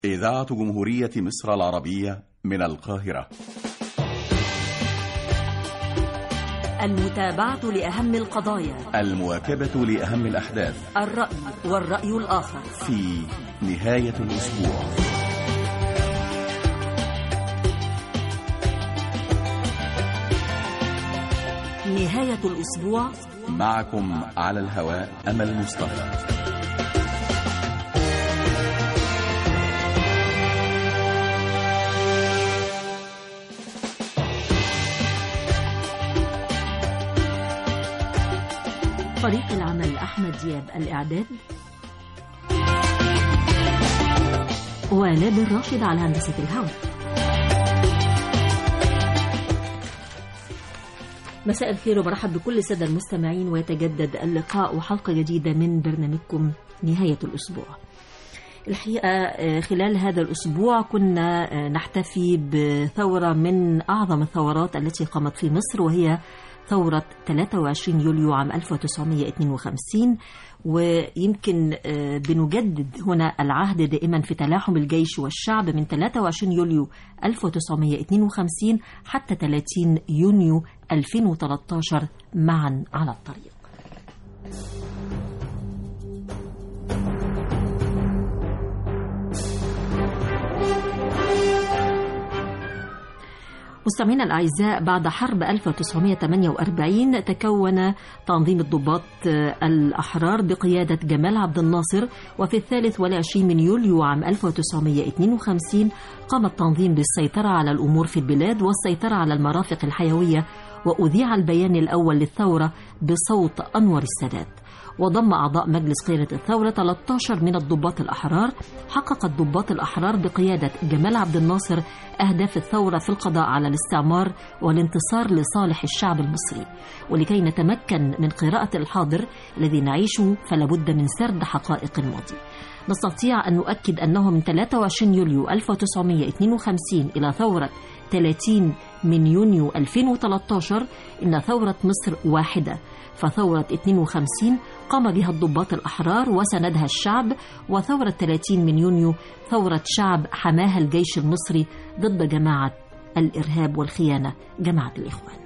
إذاعة جمهورية مصر العربية من القاهرة المتابعة لأهم القضايا المواكبة لأهم الأحداث الرأي والرأي الآخر في نهاية الأسبوع نهاية الأسبوع معكم على الهواء أمل مصطفى فريق العمل أحمد دياب الإعداد ونادر راشد على هندسة الهواء مساء الخير وبرحب بكل السادة المستمعين ويتجدد اللقاء وحلقة جديدة من برنامجكم نهاية الأسبوع الحقيقة خلال هذا الأسبوع كنا نحتفي بثورة من أعظم الثورات التي قامت في مصر وهي ثورة 23 يوليو عام 1952 ويمكن بنجدد هنا العهد دائما في تلاحم الجيش والشعب من 23 يوليو 1952 حتى 30 يونيو 2013 معا على الطريق مستمعينا الأعزاء بعد حرب 1948 تكون تنظيم الضباط الأحرار بقيادة جمال عبد الناصر وفي الثالث والعشرين من يوليو عام 1952 قام التنظيم بالسيطرة على الأمور في البلاد والسيطرة على المرافق الحيوية وأذيع البيان الأول للثورة بصوت أنور السادات وضم أعضاء مجلس قيادة الثورة 13 من الضباط الأحرار حقق الضباط الأحرار بقيادة جمال عبد الناصر أهداف الثورة في القضاء على الاستعمار والانتصار لصالح الشعب المصري ولكي نتمكن من قراءة الحاضر الذي نعيشه فلابد من سرد حقائق الماضي نستطيع أن نؤكد أنه من 23 يوليو 1952 إلى ثورة 30 من يونيو 2013 إن ثورة مصر واحدة فثورة 52 قام بها الضباط الأحرار وسندها الشعب وثورة 30 من يونيو ثورة شعب حماها الجيش المصري ضد جماعة الإرهاب والخيانة جماعة الإخوان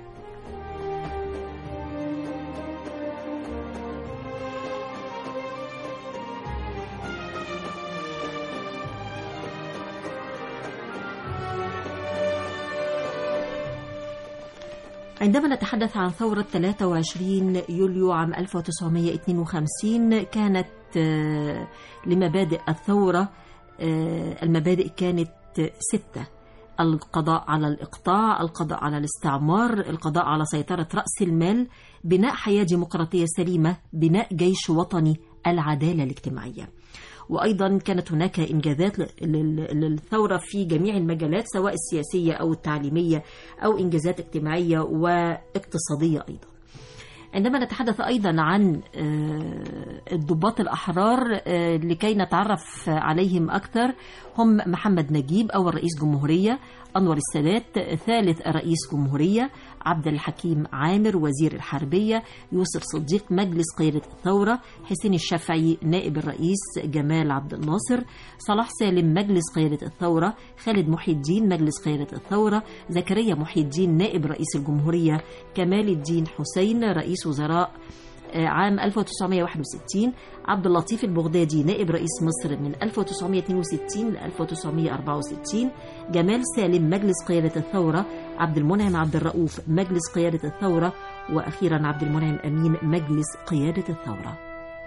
عندما نتحدث عن ثورة 23 يوليو عام 1952 كانت لمبادئ الثورة المبادئ كانت ستة القضاء على الإقطاع القضاء على الاستعمار القضاء على سيطرة رأس المال بناء حياة ديمقراطية سليمة بناء جيش وطني العدالة الاجتماعية وأيضا كانت هناك إنجازات للثورة في جميع المجالات سواء السياسية أو التعليمية أو إنجازات اجتماعية واقتصادية أيضا عندما نتحدث أيضا عن الضباط الأحرار لكي نتعرف عليهم أكثر هم محمد نجيب أول رئيس جمهورية أنور السادات ثالث رئيس جمهورية عبد الحكيم عامر وزير الحربية يوسف صديق مجلس قيادة الثورة حسين الشافعي نائب الرئيس جمال عبد الناصر صلاح سالم مجلس قيادة الثورة خالد محي الدين مجلس قيادة الثورة زكريا محي الدين نائب رئيس الجمهورية كمال الدين حسين رئيس وزراء عام 1961 عبد اللطيف البغدادي نائب رئيس مصر من 1962 ل 1964 جمال سالم مجلس قيادة الثورة عبد المنعم عبد الرؤوف مجلس قيادة الثورة وأخيرا عبد المنعم أمين مجلس قيادة الثورة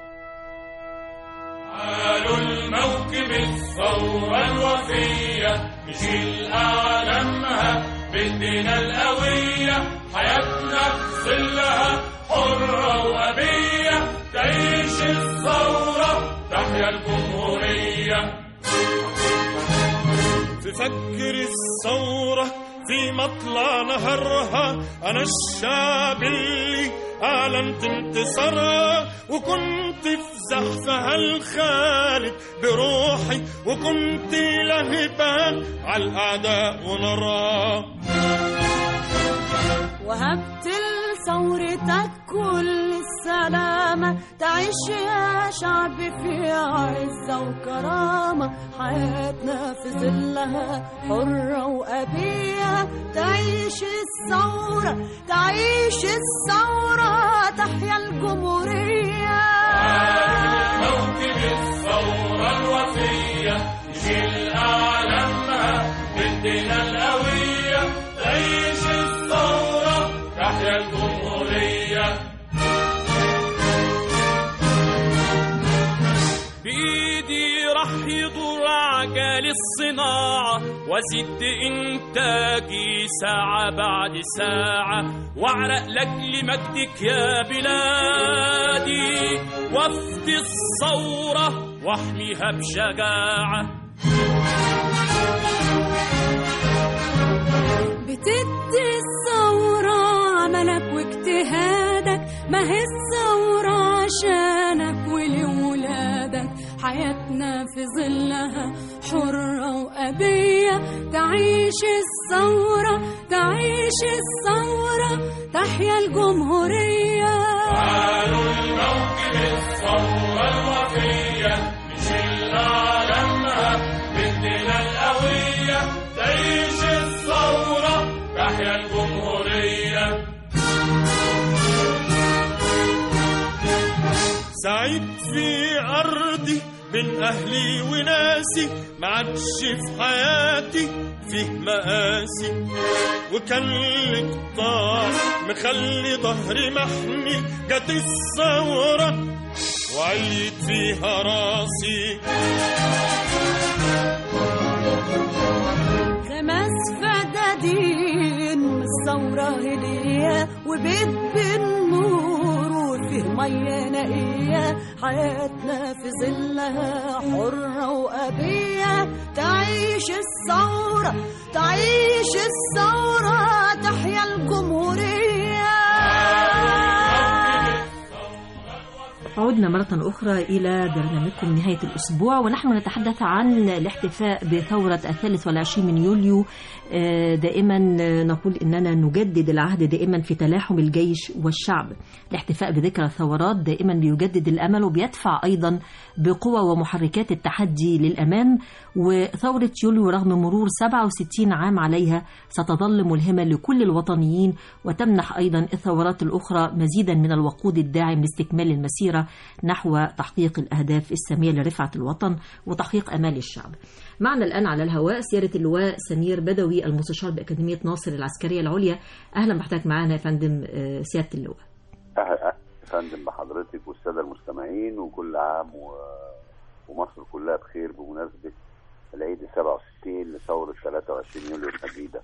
قالوا الموكب الثورة الوفية نشيل أعلامها بإيدينا القوية حياتنا في ظلها حرة وأبية تعيش الثورة تحيا الجمهورية في فجر الثورة في مطلع نهرها أنا الشعب اللي أعلنت انتصارها وكنت في زحفها الخالد بروحي وكنت لهبان على الأعداء ونارها وهبت لثورتك كل السلامة تعيش يا شعب في عزة وكرامة حياتنا في ظلها حرة وأبية تعيش الثورة تعيش الثورة تحيا الجمهورية موكب الثورة الوفية نشيل أعلامها بدنا القوية تعيش الثورة تحيا الجمهورية بإيدي راح يدور عجال الصناعة وازيد إنتاجي ساعة بعد ساعة وأعرق لأجل مجدك يا بلادي وافدي الثورة واحميها بشجاعة بتدي الثورة عملك واجتهادك ما هي الثورة عشانك ولولادك حياتنا في ظلها حرة وأبية تعيش الثورة تعيش الثورة تحيا الجمهورية تعالوا الموكب الثورة الوفية نشيل أعلامها بدنا القوية تعيش الثورة تحيا الجمهورية سعيد في أرضي بين أهلي وناسي ما عادش في حياتي فيه مقاسي وكان الإقطاع مخلي ظهري محمي جت الثورة وعيد فيها راسي خمس فدادين من الثورة هدية وبيت بالنور وفيه مية نقية حياتنا في ظلها حرة وأبية تعيش الثورة تعيش الثورة تحيا الجمهورية عدنا مرة أخرى إلى برنامجكم نهاية الأسبوع ونحن نتحدث عن الاحتفاء بثورة الثالث والعشرين من يوليو آه، دائما نقول إننا نجدد العهد دائما في تلاحم الجيش والشعب الاحتفاء بذكرى الثورات دائما بيجدد الأمل وبيدفع أيضا بقوة ومحركات التحدي للأمام وثورة يوليو رغم مرور 67 عام عليها ستظل ملهمة لكل الوطنيين وتمنح أيضا الثورات الأخرى مزيدا من الوقود الداعم لاستكمال المسيرة نحو تحقيق الأهداف السامية لرفعة الوطن وتحقيق أمال الشعب معنا الآن على الهواء سيادة اللواء سمير بدوي المستشار بأكاديمية ناصر العسكرية العليا أهلا بحضرتك معنا يا فندم آه، سيادة اللواء أهلا فندم بحضرتك والساده المستمعين وكل عام و... ومصر كلها بخير بمناسبه العيد 67 لثوره 23 يوليو المجيده.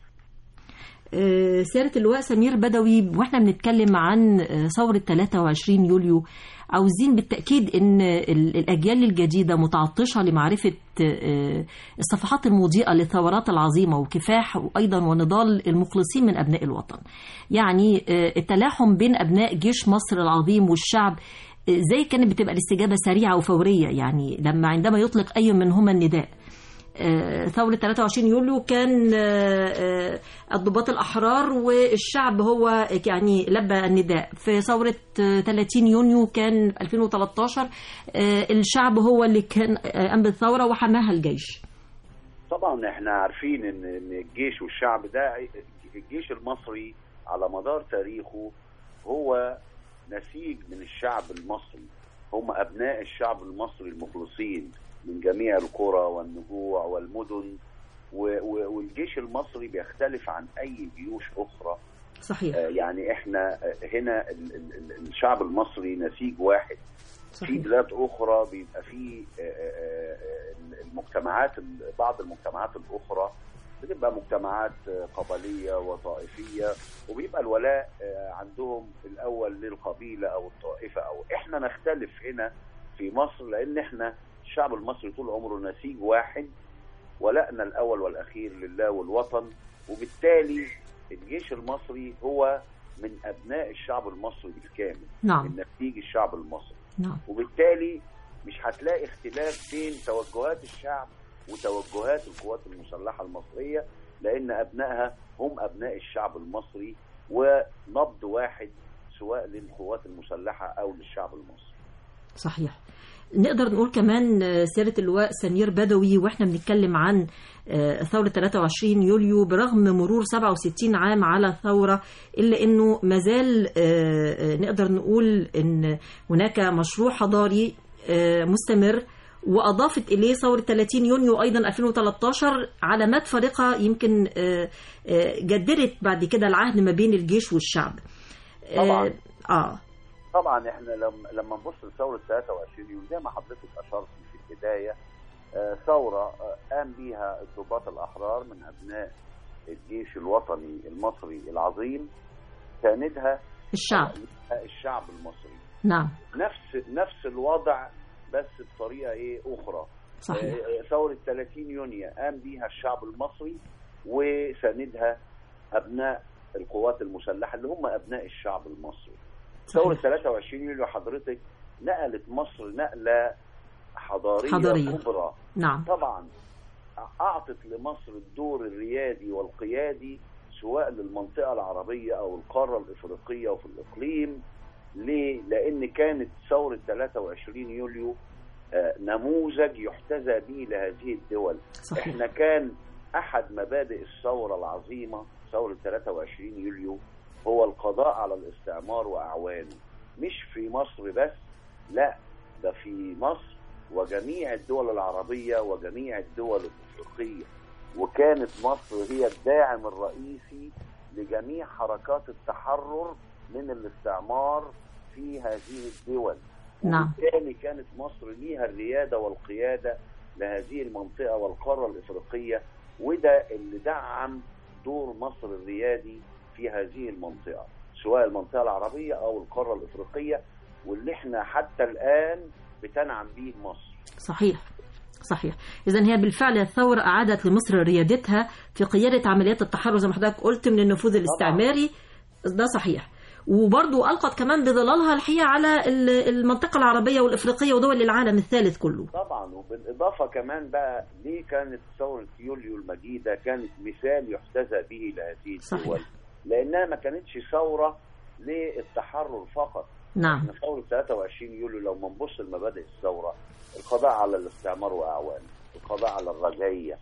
آه، سيادة اللواء سمير بدوي واحنا بنتكلم عن آه، ثورة 23 يوليو عاوزين بالتأكيد ان ال- الأجيال الجديدة متعطشة لمعرفة آه، الصفحات المضيئة للثورات العظيمة وكفاح وأيضا ونضال المخلصين من أبناء الوطن يعني آه، التلاحم بين أبناء جيش مصر العظيم والشعب آه، زي كانت بتبقى الاستجابة سريعة وفورية يعني لما عندما يطلق أي منهما النداء آه، ثورة 23 يوليو كان آه، آه، الضباط الأحرار والشعب هو يعني لبى النداء في ثورة آه، 30 يونيو كان 2013 آه، الشعب هو اللي كان آه، قام بالثورة وحماها الجيش طبعا احنا عارفين ان ان الجيش والشعب ده الجيش المصري على مدار تاريخه هو نسيج من الشعب المصري هم ابناء الشعب المصري المخلصين من جميع القرى والنجوع والمدن و- و- والجيش المصري بيختلف عن اي جيوش اخرى صحيح آه، يعني احنا آه، هنا ال- ال- ال- الشعب المصري نسيج واحد في صحيح بلاد اخرى بيبقى في آه، آه، آه، المجتمعات بعض المجتمعات الاخرى بتبقى مجتمعات آه، قبليه وطائفيه وبيبقى الولاء آه، عندهم الاول للقبيله او الطائفه او احنا نختلف هنا في مصر لان احنا الشعب المصري طول عمره نسيج واحد ولائنا الاول والاخير لله والوطن وبالتالي الجيش المصري هو من ابناء الشعب المصري بالكامل نعم من نسيج الشعب المصري نعم وبالتالي مش هتلاقي اختلاف بين توجهات الشعب وتوجهات القوات المسلحة المصرية لأن أبنائها هم أبناء الشعب المصري ونبض واحد سواء للقوات المسلحه او للشعب المصري صحيح نقدر نقول كمان آه، سيادة اللواء سمير بدوي واحنا بنتكلم عن آه، ثورة 23 يوليو برغم مرور 67 عام على الثورة إلا أنه مازال آه، آه، نقدر نقول أن هناك مشروع حضاري آه، مستمر وأضافت إليه ثورة 30 يونيو أيضا 2013 علامات فارقة يمكن آه، آه، جدرت بعد كده العهد ما بين الجيش والشعب آه، طبعاً. آه طبعا احنا لما لما نبص لثوره 23 يوليو زي ما حضرتك اشرت في البدايه آه، ثوره آه، قام بيها الضباط الاحرار من ابناء الجيش الوطني المصري العظيم ساندها الشعب الشعب المصري نعم نفس نفس الوضع بس بطريقه ايه اخرى صحيح آه، ثوره 30 يونيو قام بيها الشعب المصري وساندها ابناء القوات المسلحه اللي هم ابناء الشعب المصري ثوره صحيح 23 يوليو حضرتك نقلت مصر نقله حضاريه, حضارية. كبرى نعم طبعا اعطت لمصر الدور الريادي والقيادي سواء للمنطقه العربيه او القاره الافريقيه وفي الاقليم ليه؟ لان كانت ثوره 23 يوليو آه، نموذج يحتذى به لهذه الدول صحيح احنا كان احد مبادئ الثوره العظيمه ثوره 23 يوليو هو القضاء على الاستعمار واعوانه مش في مصر بس لا ده في مصر وجميع الدول العربيه وجميع الدول الافريقيه وكانت مصر هي الداعم الرئيسي لجميع حركات التحرر من الاستعمار في هذه الدول نعم. وبالتالي كانت مصر ليها الرياده والقياده لهذه المنطقه والقاره الافريقيه وده اللي دعم دور مصر الريادي في هذه المنطقه سواء المنطقه العربيه او القاره الافريقيه واللي احنا حتى الان بتنعم به مصر صحيح صحيح إذا هي بالفعل الثورة أعادت لمصر ريادتها في قيادة عمليات التحرر زي ما حضرتك قلت من النفوذ الاستعماري ده صحيح وبرضو ألقت كمان بظلالها الحقيقة على ال- المنطقة العربية والإفريقية ودول العالم الثالث كله طبعا وبالاضافه كمان بقى ليه كانت ثوره يوليو المجيده كانت مثال يحتذى به لهذه صحيح. الدول لانها ما كانتش ثوره للتحرر فقط نعم احنا ثوره 23 يوليو لو ما نبص لمبادئ الثوره القضاء على الاستعمار واعوانه القضاء على الرجعيه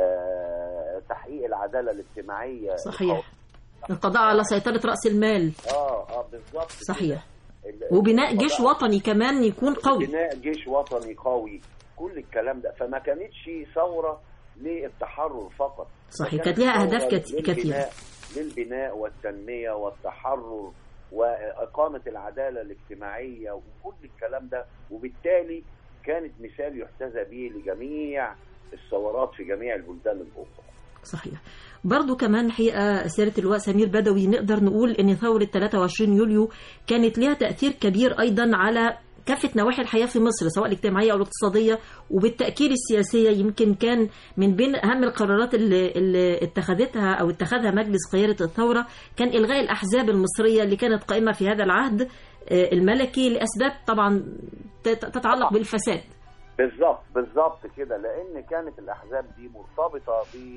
آه، تحقيق العداله الاجتماعيه صحيح القضاء على سيطرة رأس المال اه اه بالظبط صحيح كده. ال- وبناء جيش القضاء- وطني كمان يكون قوي بناء جيش وطني قوي كل الكلام ده فما كانتش ثوره للتحرر فقط صحيح فكانت كانت لها أهداف ثورة كت- كثيرة للبناء- للبناء والتنميه والتحرر واقامه العداله الاجتماعيه وكل الكلام ده وبالتالي كانت مثال يحتذى به لجميع الثورات في جميع البلدان الاخرى صحيح برضو كمان الحقيقة سيادة اللواء سمير بدوي نقدر نقول أن ثورة 23 يوليو كانت لها تأثير كبير أيضا على كافة نواحي الحياة في مصر سواء الاجتماعية أو الاقتصادية وبالتأكيد السياسية يمكن كان من بين أهم القرارات اللي, اللي اتخذتها أو اتخذها مجلس قيادة الثورة كان إلغاء الأحزاب المصرية اللي كانت قائمة في هذا العهد آه، الملكي لأسباب طبعا تت- تتعلق بالفساد بالظبط بالظبط كده لان كانت الاحزاب دي مرتبطه ب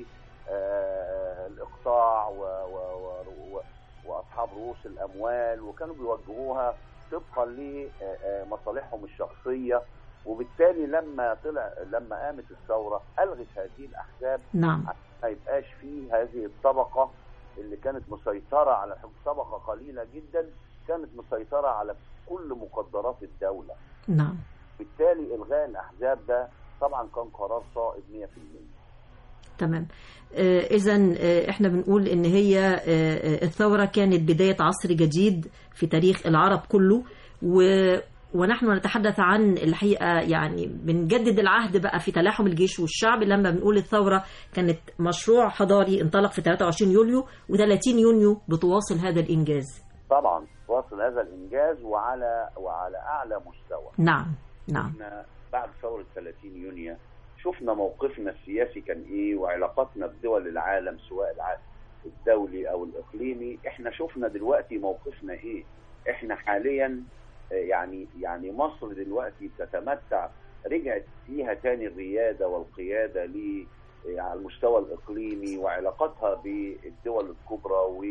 آه، الاقطاع و و و و واصحاب رؤوس الاموال وكانوا بيوجهوها طبقا لمصالحهم الشخصيه وبالتالي لما طلع لما قامت الثوره الغت هذه الاحزاب نعم ما يبقاش فيه هذه الطبقه اللي كانت مسيطره على الحكم طبقه قليله جدا كانت مسيطره على كل مقدرات الدوله نعم بالتالي الغاء الاحزاب ده طبعا كان قرار صائب 100% تمام اذا احنا بنقول ان هي آه، آه، الثوره كانت بدايه عصر جديد في تاريخ العرب كله و ونحن نتحدث عن الحقيقه يعني بنجدد العهد بقى في تلاحم الجيش والشعب لما بنقول الثوره كانت مشروع حضاري انطلق في 23 يوليو و30 يونيو بتواصل هذا الانجاز طبعا واصل هذا الانجاز وعلى وعلى اعلى مستوى نعم نعم احنا بعد ثوره 30 يونيو شفنا موقفنا السياسي كان ايه وعلاقاتنا بدول العالم سواء الع- الدولي او الاقليمي احنا شفنا دلوقتي موقفنا ايه احنا حاليا آه، يعني يعني مصر دلوقتي بتتمتع رجعت فيها تاني الرياده والقياده ل آه، على المستوى الاقليمي وعلاقاتها بالدول الكبرى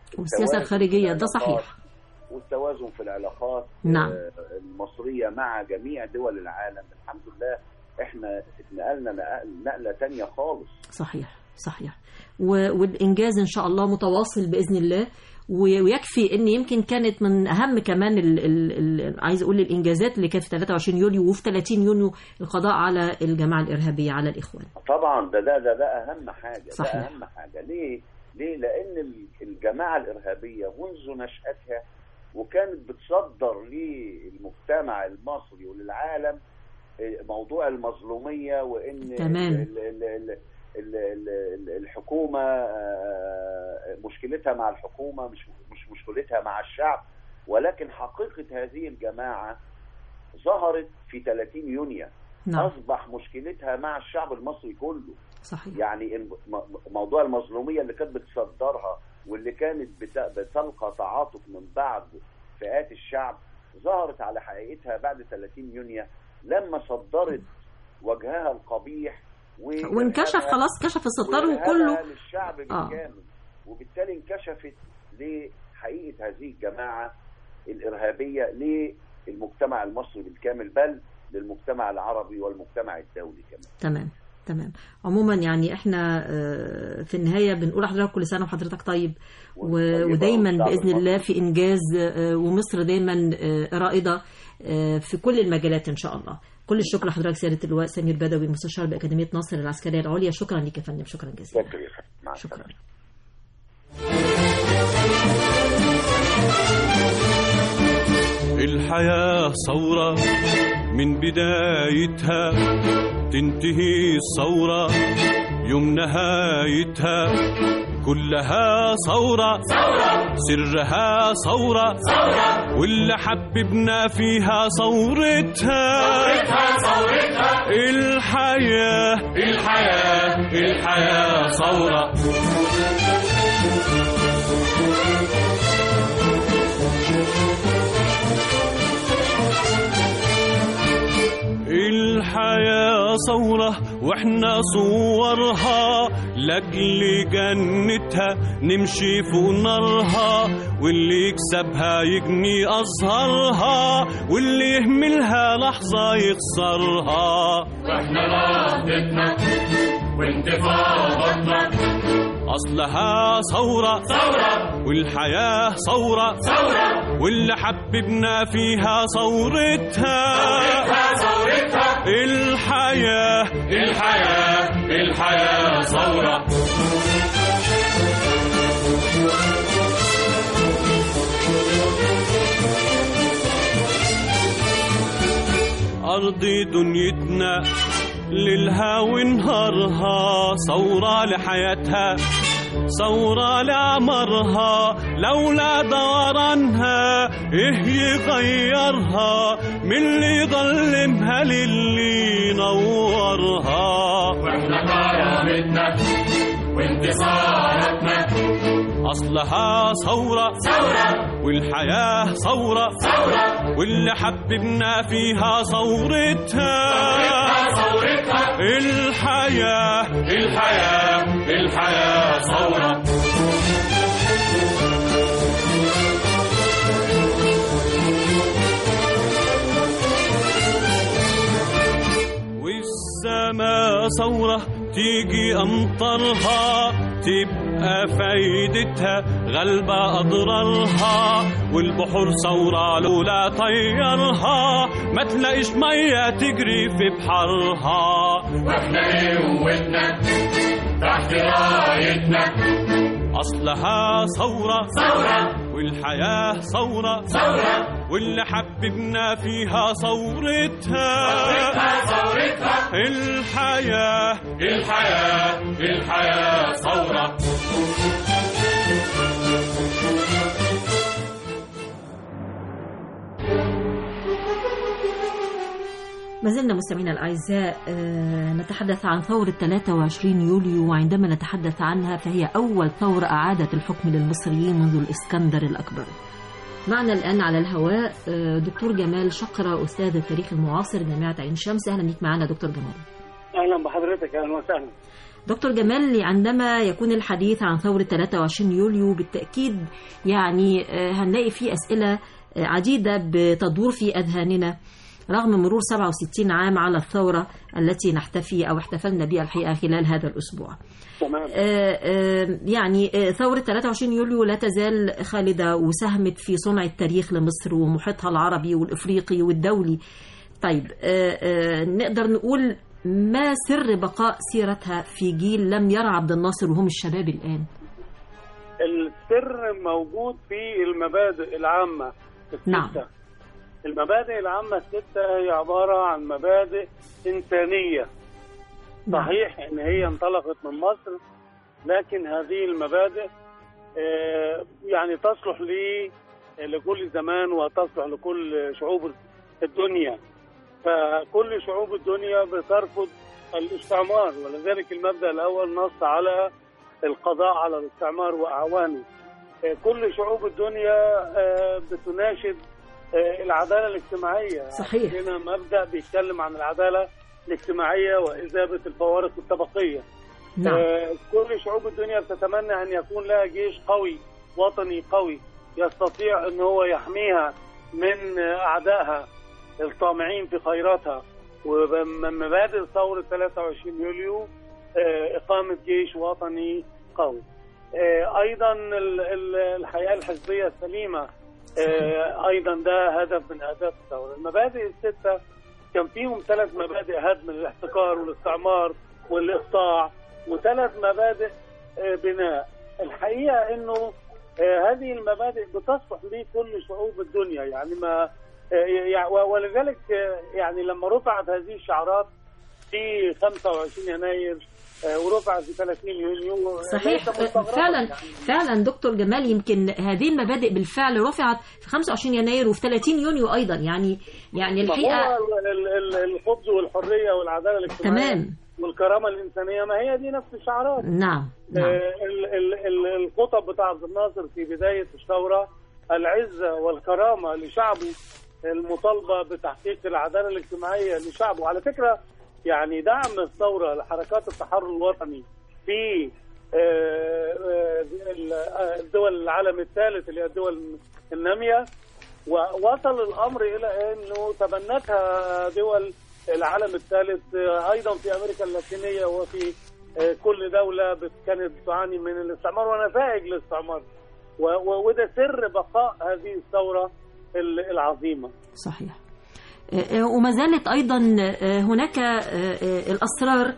والسياسة التوازن الخارجية في ده العلاقات صحيح والتوازن في العلاقات نعم. آه، المصرية مع جميع دول العالم الحمد لله احنا اتنقلنا نقل- نقلة تانية خالص صحيح صحيح و- والإنجاز إن شاء الله متواصل بإذن الله و- ويكفي ان يمكن كانت من اهم كمان ال ال ال عايز اقول الانجازات اللي كانت في 23 يوليو وفي 30 يونيو القضاء على الجماعه الارهابيه على الاخوان طبعا ده ده ده, ده اهم حاجة صحيح. ده اهم حاجة ليه؟ ليه؟ لأن ال- الجماعة الإرهابية منذ نشأتها وكانت بتصدر للمجتمع المصري وللعالم آه، موضوع المظلومية وإن تمام. ال- ال- ال- ال- ال- ال- الحكومة آه، مشكلتها مع الحكومة مش مش مشكلتها مع الشعب ولكن حقيقة هذه الجماعة ظهرت في 30 يونيو نعم أصبح مشكلتها مع الشعب المصري كله صحيح يعني الم- م- موضوع المظلوميه اللي كانت بتصدرها واللي كانت بت- بتلقى تعاطف من بعض فئات الشعب ظهرت على حقيقتها بعد 30 يونيو لما صدرت وجهها القبيح و- وانكشف خلاص كشف الستار وكله وإرهابها للشعب آه. بالكامل وبالتالي انكشفت لحقيقه هذه الجماعه الارهابيه للمجتمع المصري بالكامل بل للمجتمع العربي والمجتمع الدولي كمان تمام تمام عموما يعني احنا آه، في النهايه بنقول لحضرتك كل سنه وحضرتك طيب و- طيبة ودايما والشعب باذن المصري. الله في انجاز آه، ومصر دايما آه، رائده آه، في كل المجالات ان شاء الله كل الشكر لحضرتك سياده اللواء سمير بدوي مستشار باكاديميه ناصر العسكريه العليا شكرا لك يا فندم شكرا جزيلا شكرا يا فندم. مع السلامه شكرا الحياة ثورة من بدايتها تنتهي الثورة يوم نهايتها كلها ثورة سرها ثورة واللي حببنا فيها ثورتها الحياة الحياة الحياة ثورة الحياة ثورة واحنا صورها لاجل جنتها نمشي فوق نارها واللي يكسبها يجني أزهرها واللي يهملها لحظة يخسرها واحنا نهضتنا وانتفاضتنا أصلها ثورة ثورة والحياة ثورة ثورة واللي حببنا فيها ثورتها ثورتها الحياة الحياة الحياة ثورة أرض دنيتنا ليلها ونهارها ثورة لحياتها ثورة لعمرها لولا دورانها ايه يغيرها من اللي يظلمها للي ينورها واحنا كرامتنا وانتصاراتنا اصلها ثورة ثورة والحياة ثورة ثورة واللي حببنا فيها ثورتها ثورتها الحياة الحياة الحياة ثورة والسما ثورة تيجي أمطرها تبقى فايدتها غلبة أضرارها والبحور ثورة لولا طيرها ما تلاقيش مية تجري في بحرها واحنا قوتنا تحت رايتنا أصلها ثورة ثورة والحياة ثورة ثورة واللي حببنا فيها ثورتها ثورتها ثورتها الحياة الحياة الحياة ثورة ما زلنا مستمعينا الأعزاء آه، نتحدث عن ثورة 23 يوليو وعندما نتحدث عنها فهي أول ثورة أعادت الحكم للمصريين منذ الإسكندر الأكبر معنا الآن على الهواء آه، دكتور جمال شقرة أستاذ التاريخ المعاصر جامعة عين شمس أهلا بيك معنا دكتور جمال اهلا بحضرتك اهلا وسهلا دكتور جمال عندما يكون الحديث عن ثورة 23 يوليو بالتأكيد يعني آه، هنلاقي فيه أسئلة آه، عديدة بتدور في أذهاننا رغم مرور 67 عام على الثورة التي نحتفي أو احتفلنا بها الحقيقة خلال هذا الأسبوع تمام آه، آه، يعني آه، ثورة 23 يوليو لا تزال خالدة وساهمت في صنع التاريخ لمصر ومحيطها العربي والإفريقي والدولي طيب آه، آه، نقدر نقول ما سر بقاء سيرتها في جيل لم يرى عبد الناصر وهم الشباب الآن السر موجود في المبادئ العامة الستة نعم. المبادئ العامة الستة هي عبارة عن مبادئ إنسانية نعم. صحيح ان هي انطلقت من مصر لكن هذه المبادئ آه، يعني تصلح لي لكل زمان وتصلح لكل شعوب الدنيا فكل شعوب الدنيا بترفض الاستعمار ولذلك المبدا الاول نص على القضاء على الاستعمار واعوانه آه، كل شعوب الدنيا آه، بتناشد آه، العداله الاجتماعيه صحيح. هنا مبدا بيتكلم عن العداله الاجتماعيه واذابه الفوارق الطبقيه نعم آه، كل شعوب الدنيا بتتمنى ان يكون لها جيش قوي وطني قوي يستطيع ان هو يحميها من آه، اعدائها الطامعين في خيراتها ومن مبادئ ثوره 23 يوليو آه، اقامه جيش وطني قوي آه، ايضا ال- ال- الحياه الحزبيه السليمه آه، ايضا ده هدف من اهداف الثوره المبادئ السته كان فيهم ثلاث مبادئ هدم الاحتكار والاستعمار والاقطاع وثلاث مبادئ آه، بناء الحقيقه انه آه، هذه المبادئ بتصلح لكل شعوب الدنيا يعني ما آه، يع- و- ولذلك آه، يعني لما رفعت هذه الشعارات في 25 يناير آه، ورفعت في 30 يونيو آه، صحيح ليس مستغربا فعلا يعني. فعلا دكتور جمال يمكن هذه المبادئ بالفعل رفعت في 25 يناير وفي 30 يونيو ايضا يعني يعني ما الحقيقه هو ال- ال- ال- الخبز والحريه والعداله الاجتماعيه تمام والكرامه الانسانيه ما هي دي نفس الشعارات نعم نعم آه، ال- ال- ال- الخطب بتاع عبد الناصر في بدايه الثوره العزه والكرامه لشعبه المطالبه بتحقيق العداله الاجتماعيه لشعبه وعلى فكره يعني دعم الثوره لحركات التحرر الوطني في آه، آه، ال- آه، الدول العالم الثالث اللي هي الدول الناميه ووصل الامر الى انه تبنتها دول العالم الثالث آه، ايضا في امريكا اللاتينيه وفي آه، كل دوله بت- كانت تعاني من الاستعمار ونتائج الاستعمار و- و- وده سر بقاء هذه الثوره ال- العظيمه صحيح آه، آه، وما زالت ايضا آه، هناك آه، آه، الاسرار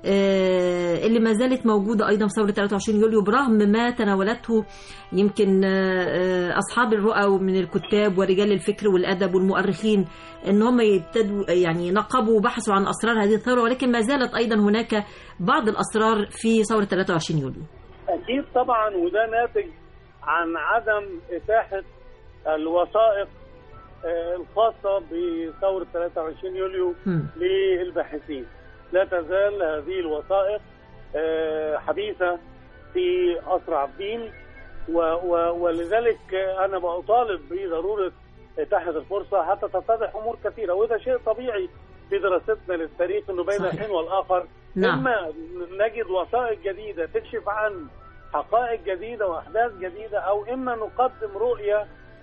آه، اللي ما زالت موجوده ايضا في ثوره 23 يوليو برغم ما تناولته يمكن آه، آه، اصحاب الرؤى من الكتاب ورجال الفكر والادب والمؤرخين ان هم يبتدوا يعني نقبوا وبحثوا عن اسرار هذه الثوره ولكن ما زالت ايضا هناك بعض الاسرار في ثوره 23 يوليو اكيد طبعا وده ناتج عن عدم اتاحه الوثائق آه، الخاصه بثوره 23 يوليو مم. للباحثين لا تزال هذه الوثائق آه، حديثة في أسر عابدين و- و- ولذلك أنا بطالب بضرورة إتاحة الفرصة حتى تتضح أمور كثيرة وده شيء طبيعي في دراستنا للتاريخ أنه بين صحيح. الحين والآخر نعم. إما نجد وثائق جديدة تكشف عن حقائق جديدة وأحداث جديدة أو إما نقدم رؤية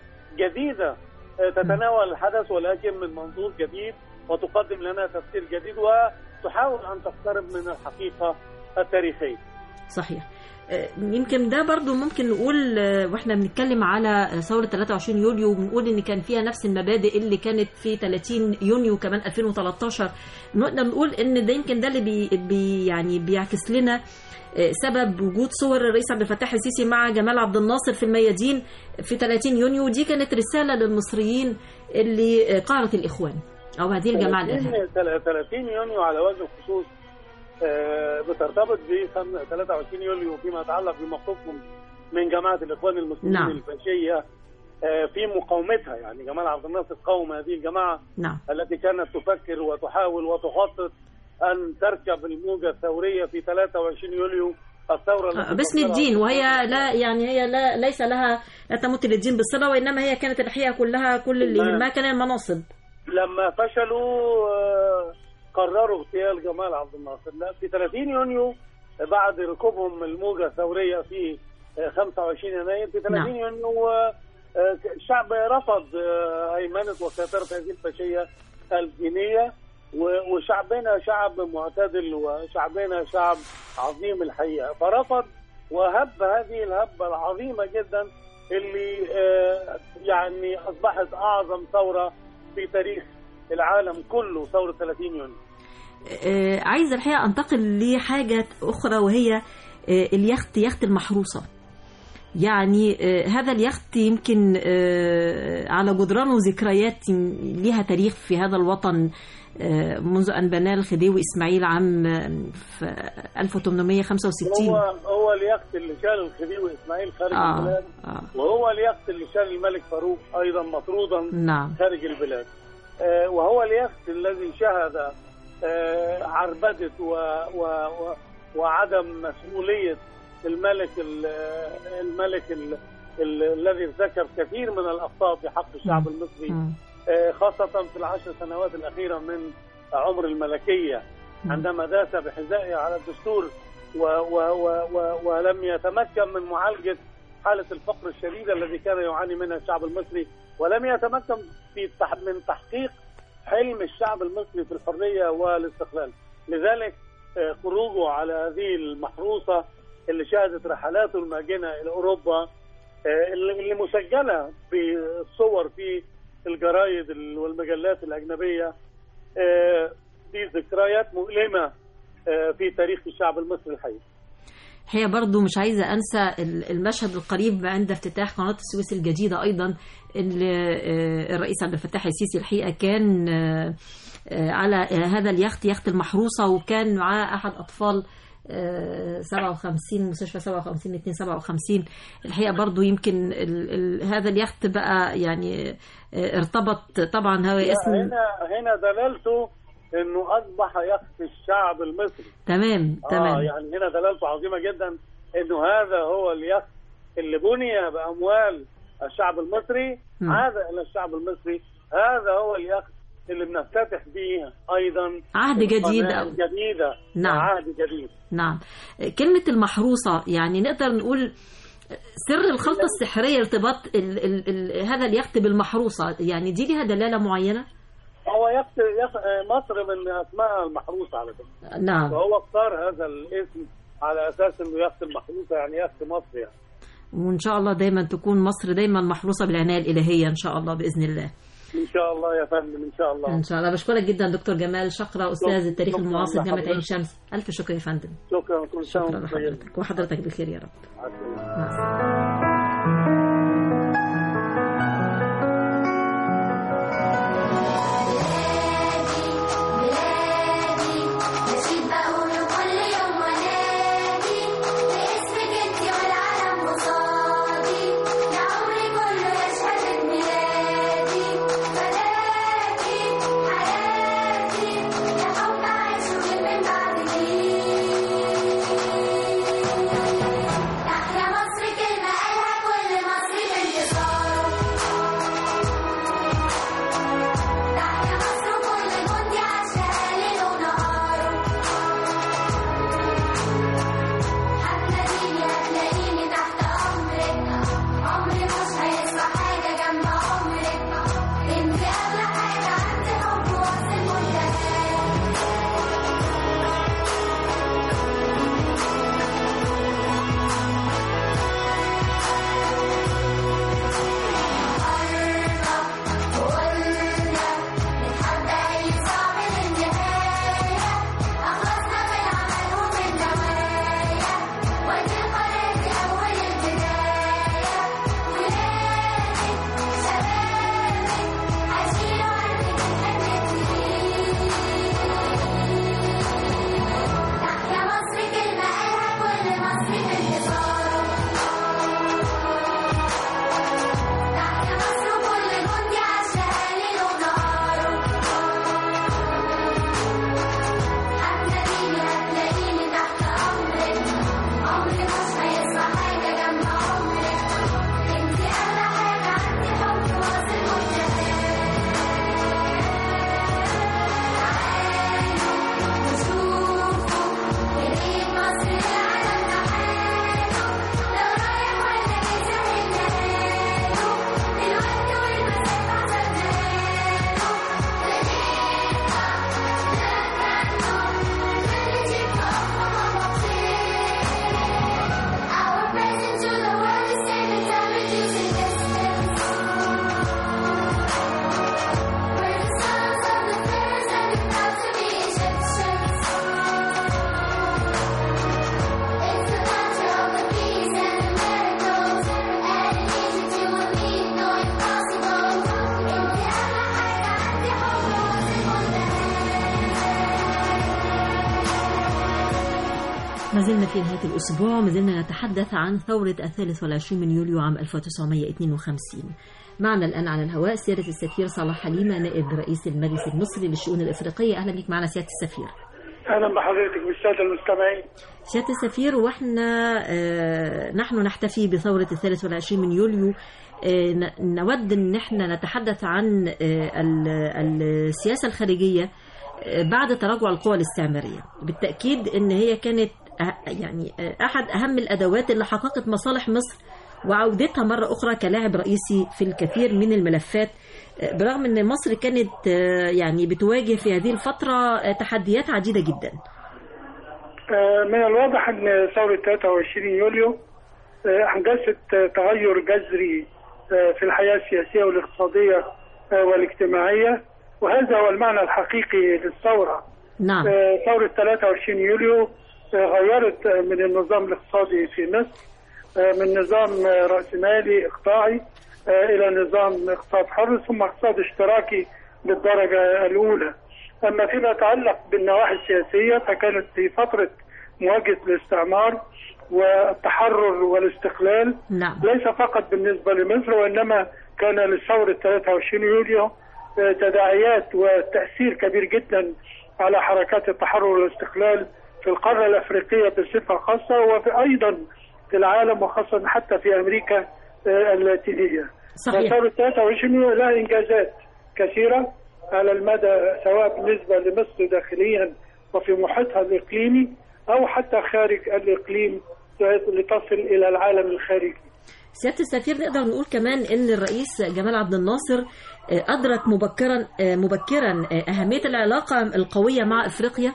جديدة آه، تتناول الحدث ولكن من منظور جديد وتقدم لنا تفسير جديد وتحاول أن تقترب من الحقيقة التاريخية صحيح آه، يمكن ده برضو ممكن نقول آه، واحنا بنتكلم على ثورة 23 يوليو بنقول ان كان فيها نفس المبادئ اللي كانت في 30 يونيو كمان 2013 نقدر نقول ان ده يمكن ده اللي بي بي يعني بيعكس لنا آه، سبب وجود صور الرئيس عبد الفتاح السيسي مع جمال عبد الناصر في الميادين في 30 يونيو ودي كانت رسالة للمصريين اللي آه، قهرت الإخوان أو هذه الجماعة الإرهابية 30 30 يونيو على وجه الخصوص آه، بترتبط ب 23 يوليو فيما يتعلق بموقفهم من جماعة الإخوان المسلمين نعم. الفاشية آه، في مقاومتها يعني جمال عبد الناصر قاوم هذه الجماعة نعم التي كانت تفكر وتحاول وتخطط أن تركب الموجة الثورية في 23 يوليو الثورة التي آه، باسم فكرها الدين وهي لا يعني هي لا ليس لها لا تمت للدين بالصلة وإنما هي كانت الحقيقة كلها كل اللي نعم. يهمها كان المناصب لما فشلوا آه، قرروا اغتيال جمال عبد الناصر لا في 30 يونيو بعد ركوبهم الموجة الثورية في آه، 25 يناير في 30 نعم. يونيو آه، آه، الشعب رفض آه، هيمنة وسيطرة هذه الفاشية الدينية و- وشعبنا شعب معتدل وشعبنا شعب عظيم الحقيقة فرفض وهب هذه الهبة العظيمة جدا اللي آه، يعني أصبحت أعظم ثورة في تاريخ العالم كله ثورة 30 يونيو آه، عايزة الحقيقة أنتقل لحاجة أخرى وهي آه، اليخت يخت المحروسة يعني آه، هذا اليخت يمكن آه، على جدرانه ذكريات لها تاريخ في هذا الوطن آه، منذ أن بناه الخديوي إسماعيل عام آه، في 1865 هو هو اليخت اللي شال الخديوي إسماعيل خارج آه البلاد آه وهو اليخت اللي شال الملك فاروق أيضا مطرودا نعم خارج البلاد آه، وهو اليخت الذي شهد آه، عربدة و و و وعدم مسؤولية الملك ال- الملك ال- ال- الذي ارتكب كثير من الأخطاء في حق الشعب المصري مم. آه، خاصة في العشر سنوات الأخيرة من عمر الملكية مم. عندما داس بحذائه على الدستور و و و و ولم يتمكن من معالجة حالة الفقر الشديدة الذي كان يعاني منها الشعب المصري ولم يتمكن في تح- من تحقيق حلم الشعب المصري في الحرية والاستقلال لذلك آه، خروجه على هذه المحروسة اللي شهدت رحلاته الماجنة إلى أوروبا آه، اللي اللي مسجلة بالصور في الجرايد ال- والمجلات الأجنبية آه، دي ذكريات مؤلمة آه، في تاريخ الشعب المصري الحقيقي هي برضو مش عايزة أنسى ال- المشهد القريب عند افتتاح قناة السويس الجديدة أيضا اللي آه، الرئيس عبد الفتاح السيسي الحقيقة كان آه، آه، على آه، هذا اليخت يخت المحروسة وكان معاه أحد أطفال آه، 57 مستشفى 57 2 57 الحقيقة برضو يمكن ال ال هذا اليخت بقى يعني آه، ارتبط طبعا هو اسم هنا هنا دلالته انه اصبح يخت الشعب المصري تمام اه تمام يعني هنا دلالته عظيمه جدا انه هذا هو اليخت اللي بني باموال الشعب المصري مم. عاد الى الشعب المصري هذا هو اليخت اللي بنفتتح به ايضا عهد جديد القناة الجديده نعم. عهد جديد نعم كلمة المحروسة يعني نقدر نقول سر الخلطة السحرية ارتباط ال ال ال هذا اليخت بالمحروسة يعني دي لها دلالة معينة هو يخت يخ... مصر من اسمائها المحروسه على فكره نعم وهو اختار هذا الاسم على اساس انه يخت المحروسه يعني يخت مصر يعني وإن شاء الله دايما تكون مصر دايما محروسة بالعناية الإلهية إن شاء الله بإذن الله ان شاء الله يا فندم ان شاء الله إن شاء الله بشكرك جدا دكتور جمال شقرة أستاذ التاريخ شكراً المعاصر جامعة عين لحضرتك. شمس ألف شكر يا فندم شكرا كل سنه شكرا وانتم طيبين. لحضرتك وحضرتك بخير يا رب مع السلامه مع السلامة نشيد بقوله كل يوم ونادي باسمك انت والعالم قصادي يا عمري كله يشهد بميلادي فداكي حياتي يا حب عايشه من بعدك تحيا مصر كلمة قالها كل ما زلنا في نهاية الأسبوع ما زلنا نتحدث عن ثورة الثالث والعشرين من يوليو عام 1952 معنا الآن على الهواء سيادة السفير صلاح حليمة نائب رئيس المجلس المصري للشؤون الإفريقية أهلا بك معنا سيادة السفير اهلا بحضرتك بالساده المستمعين سيادة السفير واحنا آه، نحن نحتفي بثورة الثالث والعشرين من يوليو آه، ن- نود ان احنا نتحدث عن آه، ال- السياسة الخارجية آه، بعد تراجع القوى الاستعمارية بالتأكيد ان هي كانت أه- يعني آه، احد اهم الادوات اللي حققت مصالح مصر وعودتها مرة أخرى كلاعب رئيسي في الكثير من الملفات آه، برغم أن مصر كانت آه، يعني بتواجه في هذه الفترة آه، تحديات عديدة جدا آه، من الواضح ان ثوره 23 يوليو آه، احدثت آه، تغير جذري آه، في الحياه السياسيه والاقتصاديه آه، والاجتماعيه وهذا هو المعنى الحقيقي للثوره نعم آه، ثورة 23 يوليو آه، غيرت آه، من النظام الاقتصادي في مصر آه، من نظام آه، رأسمالي إقطاعي آه، إلى نظام اقتصاد حر ثم اقتصاد اشتراكي بالدرجة الأولى أما فيما يتعلق بالنواحي السياسية فكانت في فترة مواجهة الاستعمار والتحرر والاستقلال نعم ليس فقط بالنسبة لمصر وإنما كان للثورة 23 يوليو آه، تداعيات وتأثير كبير جدا على حركات التحرر والاستقلال في القارة الأفريقية بصفة خاصة وفي أيضا في العالم وخاصة حتى في أمريكا آه، اللاتينية صحيح وثورة 23 يوليو لها إنجازات كثيرة على المدى سواء بالنسبة لمصر داخليا وفي محيطها الإقليمي أو حتى خارج الإقليم لتصل إلى العالم الخارجي سيادة السفير نقدر نقول كمان ان الرئيس جمال عبد الناصر آه، ادرك مبكرا آه، مبكرا آه، اهمية العلاقة القوية مع افريقيا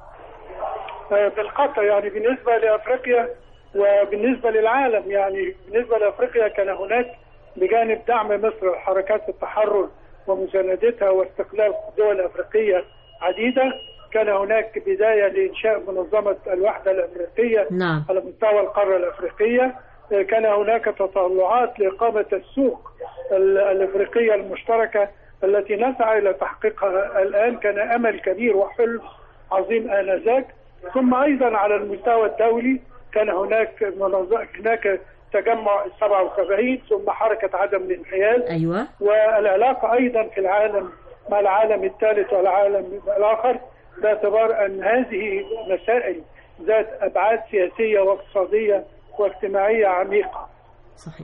آه، بالقطع يعني بالنسبة لأفريقيا وبالنسبة للعالم يعني بالنسبة لأفريقيا كان هناك بجانب دعم مصر لحركات التحرر ومساندتها واستقلال دول أفريقية عديدة كان هناك بداية لإنشاء منظمة الوحدة الأمريكية نعم على مستوى القارة الأفريقية آه، كان هناك تطلعات لإقامة السوق ال- الأفريقية المشتركة التي نسعى إلى تحقيقها الآن كان أمل كبير وحلم عظيم آنذاك ثم أيضا على المستوى الدولي كان هناك منظ- هناك تجمع 77 ثم حركة عدم الانحياز ايوه والعلاقة أيضا في العالم مع العالم الثالث والعالم الآخر باعتبار أن هذه مسائل ذات أبعاد سياسية واقتصادية واجتماعية عميقة صحيح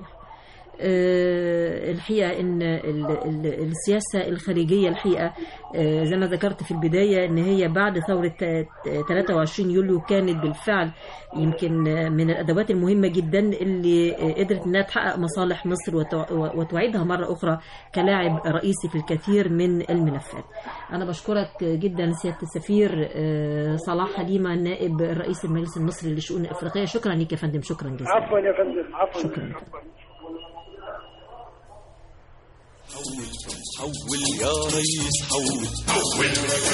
آه، الحقيقة إن ال- ال- السياسة الخارجية الحقيقة آه، زي ما ذكرت في البداية إن هي بعد ثورة تا- 23 يوليو كانت بالفعل يمكن آه، من الأدوات المهمة جدا اللي آه، قدرت إنها تحقق مصالح مصر وتع- وتعيدها مرة أخرى كلاعب رئيسي في الكثير من الملفات أنا بشكرك جدا سيادة السفير آه، صلاح حليمة نائب رئيس المجلس المصري للشؤون الإفريقية شكرا لك يا فندم شكرا جزيلا عفوا يا فندم عفوا شكراً. حول يا ريس حول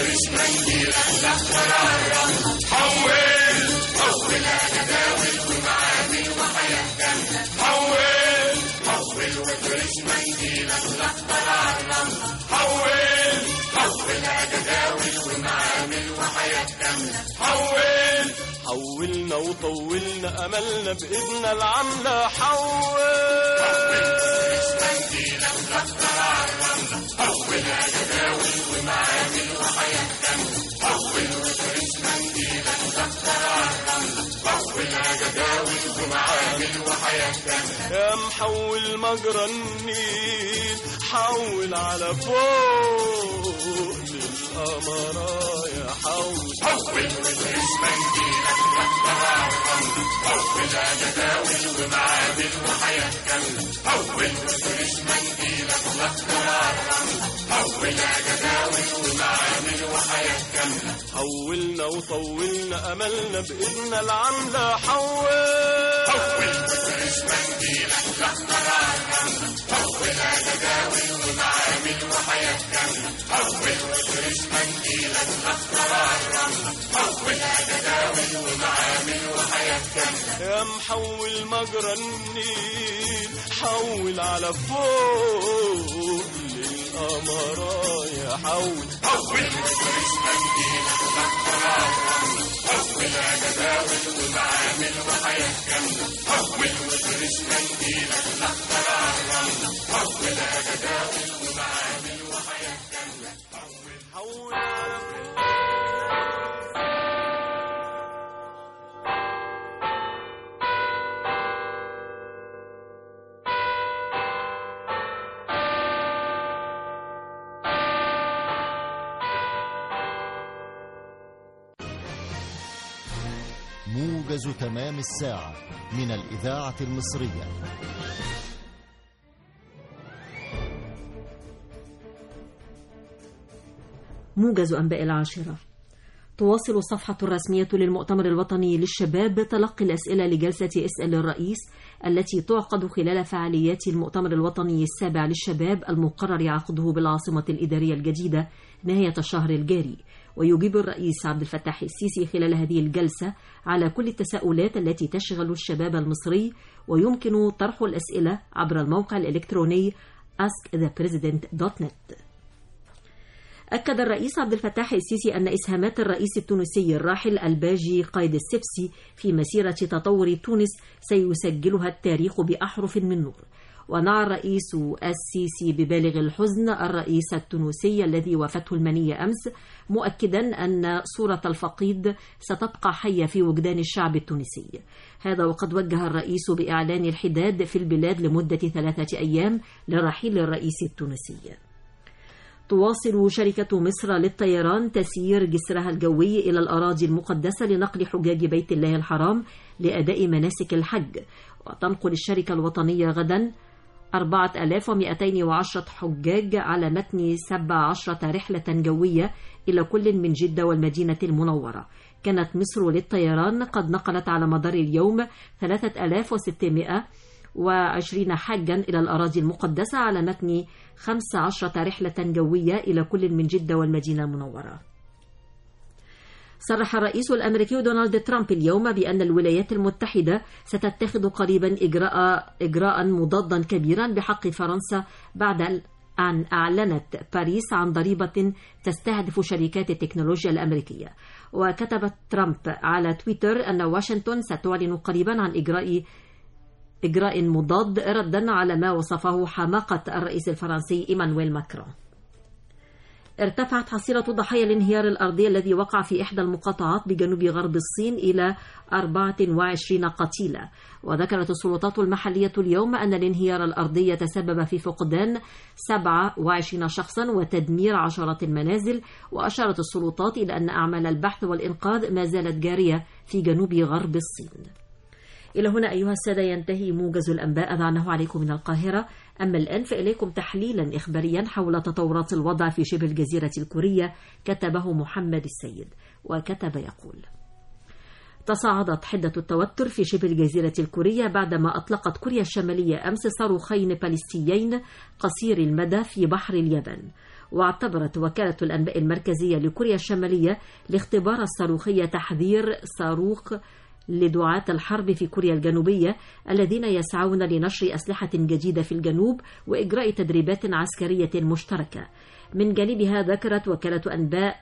حولنا وطولنا املنا بايدنا العامله حول يا محول مجرى النيل حول على فوق للقمرة يا حول حولنا وطولنا املنا بايدنا العامله حول يا محول مجرى النيل حول على فوق للقمرة يا حول حول على فوق موجز تمام الساعة من الإذاعة المصرية موجز أنباء العاشرة تواصل الصفحة الرسمية للمؤتمر الوطني للشباب تلقي الأسئلة لجلسة اسأل الرئيس التي تعقد خلال فعاليات المؤتمر الوطني السابع للشباب المقرر عقده بالعاصمة الإدارية الجديدة نهاية الشهر الجاري ويجيب الرئيس عبد الفتاح السيسي خلال هذه الجلسة على كل التساؤلات التي تشغل الشباب المصري ويمكن طرح الأسئلة عبر الموقع الإلكتروني askthepresident.net أكد الرئيس عبد الفتاح السيسي أن إسهامات الرئيس التونسي الراحل الباجي قايد السبسي في مسيرة تطور تونس سيسجلها التاريخ بأحرف من نور ونعى الرئيس السيسي ببالغ الحزن الرئيس التونسي الذي وافته المنية أمس مؤكدا أن صورة الفقيد ستبقى حية في وجدان الشعب التونسي هذا وقد وجه الرئيس بإعلان الحداد في البلاد لمدة ثلاثة أيام لرحيل الرئيس التونسي تواصل شركة مصر للطيران تسيير جسرها الجوي إلى الأراضي المقدسة لنقل حجاج بيت الله الحرام لأداء مناسك الحج وتنقل الشركة الوطنية غدا 4210 حجاج على متن 17 رحلة جوية إلى كل من جدة والمدينة المنورة كانت مصر للطيران قد نقلت على مدار اليوم 3600 وعشرين حاجا إلى الأراضي المقدسة على متن 15 رحلة جوية إلى كل من جدة والمدينة المنورة صرح الرئيس الأمريكي دونالد ترامب اليوم بأن الولايات المتحدة ستتخذ قريبا إجراء, إجراء مضادا كبيرا بحق فرنسا بعد أن أعلنت باريس عن ضريبة تستهدف شركات التكنولوجيا الأمريكية وكتب ترامب على تويتر أن واشنطن ستعلن قريبا عن إجراء إجراء مضاد ردا على ما وصفه حماقة الرئيس الفرنسي إيمانويل ماكرون ارتفعت حصيلة ضحايا الانهيار الأرضي الذي وقع في إحدى المقاطعات بجنوب غرب الصين إلى 24 قتيلة وذكرت السلطات المحلية اليوم أن الانهيار الأرضي تسبب في فقدان 27 شخصا وتدمير عشرات المنازل وأشارت السلطات إلى أن أعمال البحث والإنقاذ ما زالت جارية في جنوب غرب الصين إلى هنا أيها السادة ينتهي موجز الأنباء أذعناه عليكم من القاهرة أما الآن فإليكم تحليلا إخباريا حول تطورات الوضع في شبه الجزيرة الكورية كتبه محمد السيد وكتب يقول تصاعدت حدة التوتر في شبه الجزيرة الكورية بعدما أطلقت كوريا الشمالية أمس صاروخين باليستيين قصير المدى في بحر اليابان واعتبرت وكالة الأنباء المركزية لكوريا الشمالية الاختبار الصاروخي تحذير صاروخ لدعاة الحرب في كوريا الجنوبية الذين يسعون لنشر أسلحة جديدة في الجنوب وإجراء تدريبات عسكرية مشتركة من جانبها ذكرت وكالة أنباء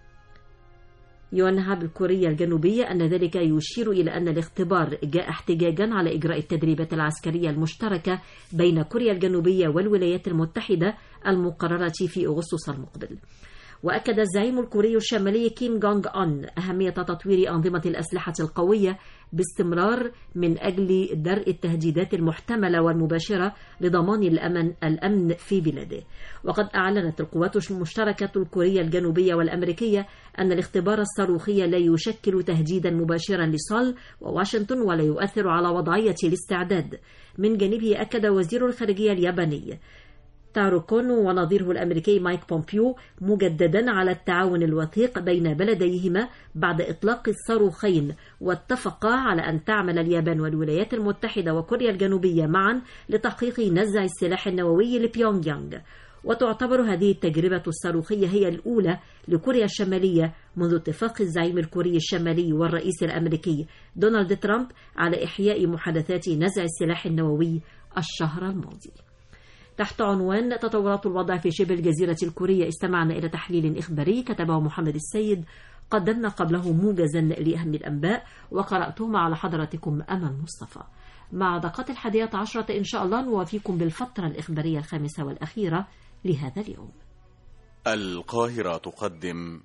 يونهاب الكورية الجنوبية أن ذلك يشير إلى أن الاختبار جاء احتجاجا على إجراء التدريبات العسكرية المشتركة بين كوريا الجنوبية والولايات المتحدة المقررة في أغسطس المقبل وأكد الزعيم الكوري الشمالي كيم جونغ أون أهمية تطوير أنظمة الأسلحة القوية باستمرار من أجل درء التهديدات المحتملة والمباشرة لضمان الأمن الأمن في بلاده وقد أعلنت القوات المشتركة الكورية الجنوبية والأمريكية أن الاختبار الصاروخي لا يشكل تهديدا مباشرا لصال وواشنطن ولا يؤثر على وضعية الاستعداد من جانبه أكد وزير الخارجية الياباني تارو كونو ونظيره الأمريكي مايك بومبيو مجددا على التعاون الوثيق بين بلديهما بعد إطلاق الصاروخين واتفقا على أن تعمل اليابان والولايات المتحدة وكوريا الجنوبية معا لتحقيق نزع السلاح النووي لبيونغ يانغ وتعتبر هذه التجربة الصاروخية هي الأولى لكوريا الشمالية منذ اتفاق الزعيم الكوري الشمالي والرئيس الأمريكي دونالد ترامب على إحياء محادثات نزع السلاح النووي الشهر الماضي تحت عنوان تطورات الوضع في شبه الجزيرة الكورية استمعنا إلى تحليل إخباري كتبه محمد السيد قدمنا قبله موجزا لأهم الأنباء وقرأتهما على حضراتكم أمل مصطفى مع دقات الحادية عشرة إن شاء الله نوافيكم بالفترة الإخبارية الخامسة والأخيرة لهذا اليوم القاهرة تقدم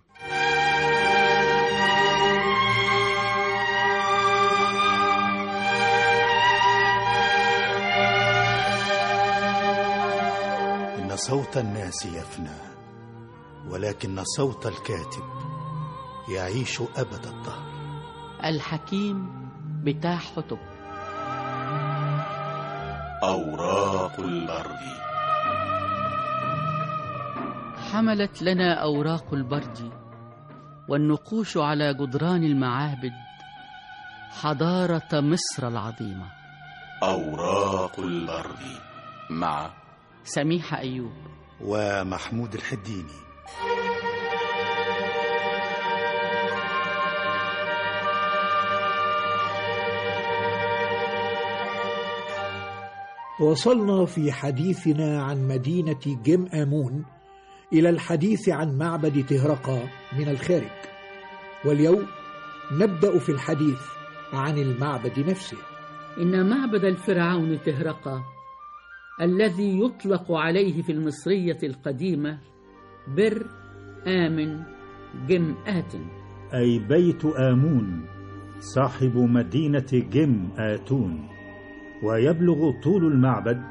إن صوت الناس يفنى ولكن صوت الكاتب يعيش أبد الدهر الحكيم بتاع حطب أوراق البرد حملت لنا أوراق البرد والنقوش على جدران المعابد حضارة مصر العظيمة أوراق البرد مع سميحة أيوب ومحمود الحديني وصلنا في حديثنا عن مدينة جيم آمون إلى الحديث عن معبد تهرقا من الخارج واليوم نبدأ في الحديث عن المعبد نفسه إن معبد الفرعون تهرقا الذي يطلق عليه في المصرية القديمة بر آمن جم آتن أي بيت آمون صاحب مدينة جم آتون ويبلغ طول المعبد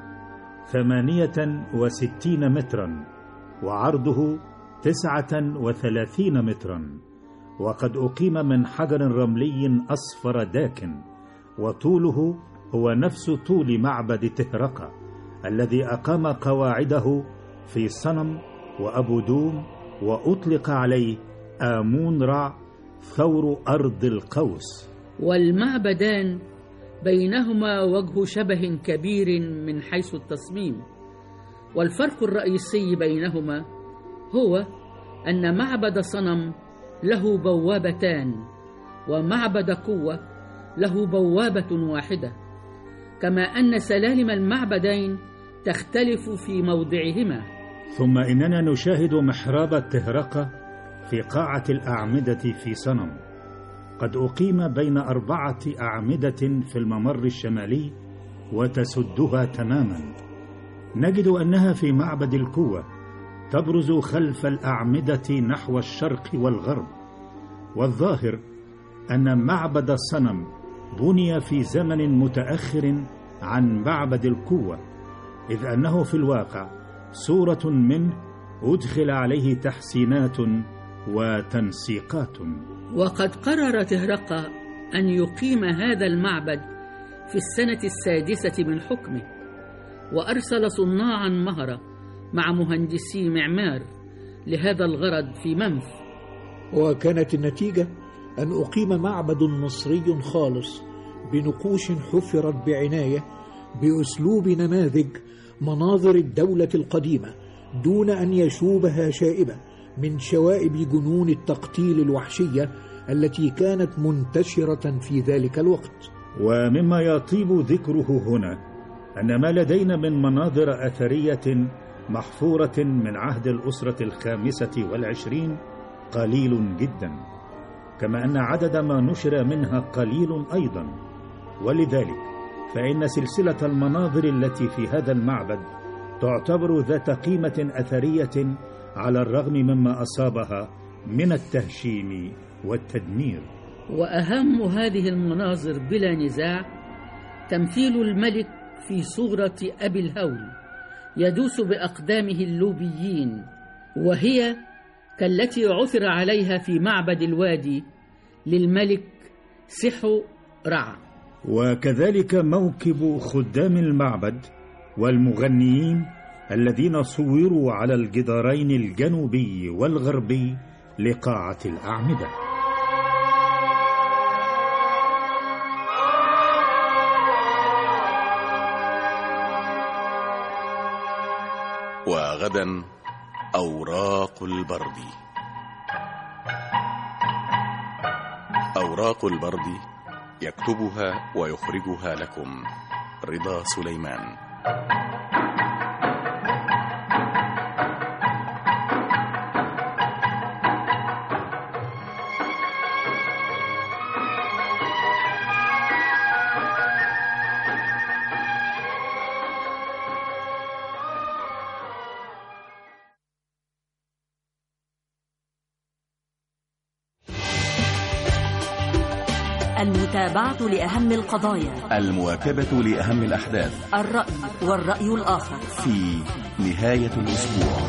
ثمانية وستين مترا وعرضه تسعة وثلاثين مترا وقد أقيم من حجر رملي أصفر داكن وطوله هو نفس طول معبد تهرقة الذي أقام قواعده في صنم وأبو دوم وأطلق عليه آمون رع ثور أرض القوس والمعبدان بينهما وجه شبه كبير من حيث التصميم والفرق الرئيسي بينهما هو أن معبد صنم له بوابتان ومعبد قوة له بوابة واحدة كما أن سلالم المعبدين تختلف في موضعهما ثم إننا نشاهد محراب التهرقة في قاعة الأعمدة في صنم قد أقيم بين أربعة أعمدة في الممر الشمالي وتسدها تماما نجد أنها في معبد القوة تبرز خلف الأعمدة نحو الشرق والغرب والظاهر أن معبد الصنم بني في زمن متأخر عن معبد القوة إذ أنه في الواقع صورة منه أدخل عليه تحسينات وتنسيقات وقد قرر تهرقة أن يقيم هذا المعبد في السنة السادسة من حكمه وأرسل صناعا مهرة مع مهندسي معمار لهذا الغرض في منف وكانت النتيجة أن أقيم معبد مصري خالص بنقوش حفرت بعناية بأسلوب نماذج مناظر الدولة القديمة دون أن يشوبها شائبة من شوائب جنون التقتيل الوحشية التي كانت منتشرة في ذلك الوقت ومما يطيب ذكره هنا أن ما لدينا من مناظر أثرية محفورة من عهد الأسرة الخامسة والعشرين قليل جدا كما أن عدد ما نشر منها قليل أيضا ولذلك فإن سلسلة المناظر التي في هذا المعبد تعتبر ذات قيمة أثرية على الرغم مما أصابها من التهشيم والتدمير وأهم هذه المناظر بلا نزاع تمثيل الملك في صورة أبي الهول يدوس بأقدامه اللوبيين وهي كالتي عثر عليها في معبد الوادي للملك سحو رع وكذلك موكب خدام المعبد والمغنيين الذين صوروا على الجدارين الجنوبي والغربي لقاعة الأعمدة وغدا أوراق البرد أوراق البرد يكتبها ويخرجها لكم رضا سليمان المتابعة لأهم القضايا المواكبة لأهم الأحداث الرأي والرأي الآخر في نهاية الأسبوع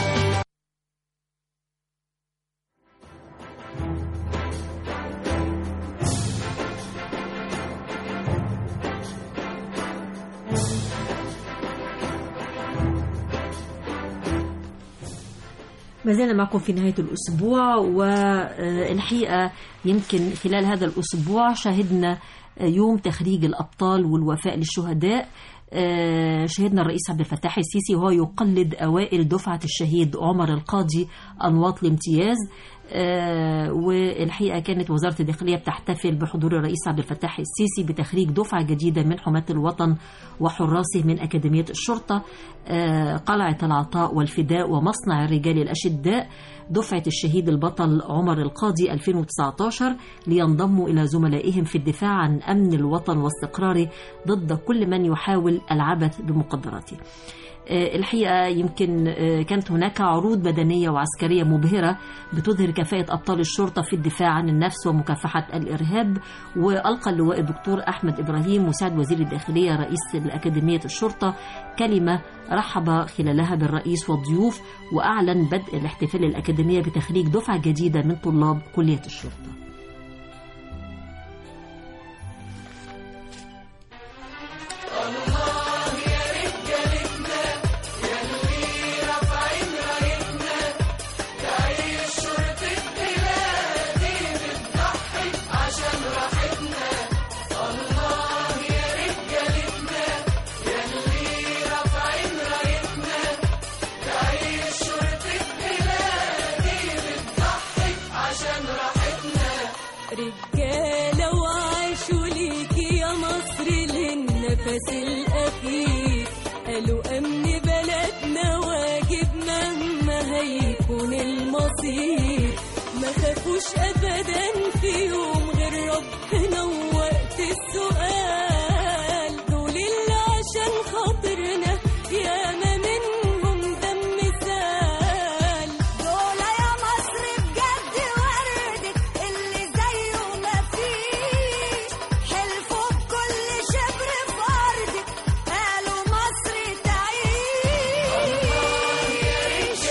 ما زلنا معكم في نهاية الأسبوع والحقيقة يمكن خلال هذا الأسبوع شهدنا يوم تخريج الأبطال والوفاء للشهداء آه، شهدنا الرئيس عبد الفتاح السيسي وهو يقلد أوائل دفعة الشهيد عمر القاضي أنواط الامتياز آه، والحقيقة كانت وزارة الداخلية بتحتفل بحضور الرئيس عبد الفتاح السيسي بتخريج دفعة جديدة من حماة الوطن وحراسه من أكاديمية الشرطة آه، قلعة العطاء والفداء ومصنع الرجال الأشداء دفعة الشهيد البطل عمر القاضي 2019 لينضموا إلى زملائهم في الدفاع عن أمن الوطن واستقراره ضد كل من يحاول العبث بمقدراته آه، الحقيقة يمكن آه، كانت هناك عروض بدنية وعسكرية مبهرة بتظهر كفاءة أبطال الشرطة في الدفاع عن النفس ومكافحة الإرهاب وألقى اللواء الدكتور أحمد إبراهيم مساعد وزير الداخلية رئيس الأكاديمية الشرطة كلمة رحب خلالها بالرئيس والضيوف وأعلن بدء الاحتفال الأكاديمية بتخريج دفعة جديدة من طلاب كلية الشرطة رجالة وعاشوا ليكي يا مصر للنفس الأخير قالوا أمن بلدنا واجب مهما هيكون المصير ما خافوش أبدا في يوم غير ربنا ووقت السؤال دول اللي عشان خاطرنا ياما منهم دم سال دول يا مصر بجد وردك اللي زيه مفيش حلفوا بكل شبر في أرضك قالوا مصر تعيش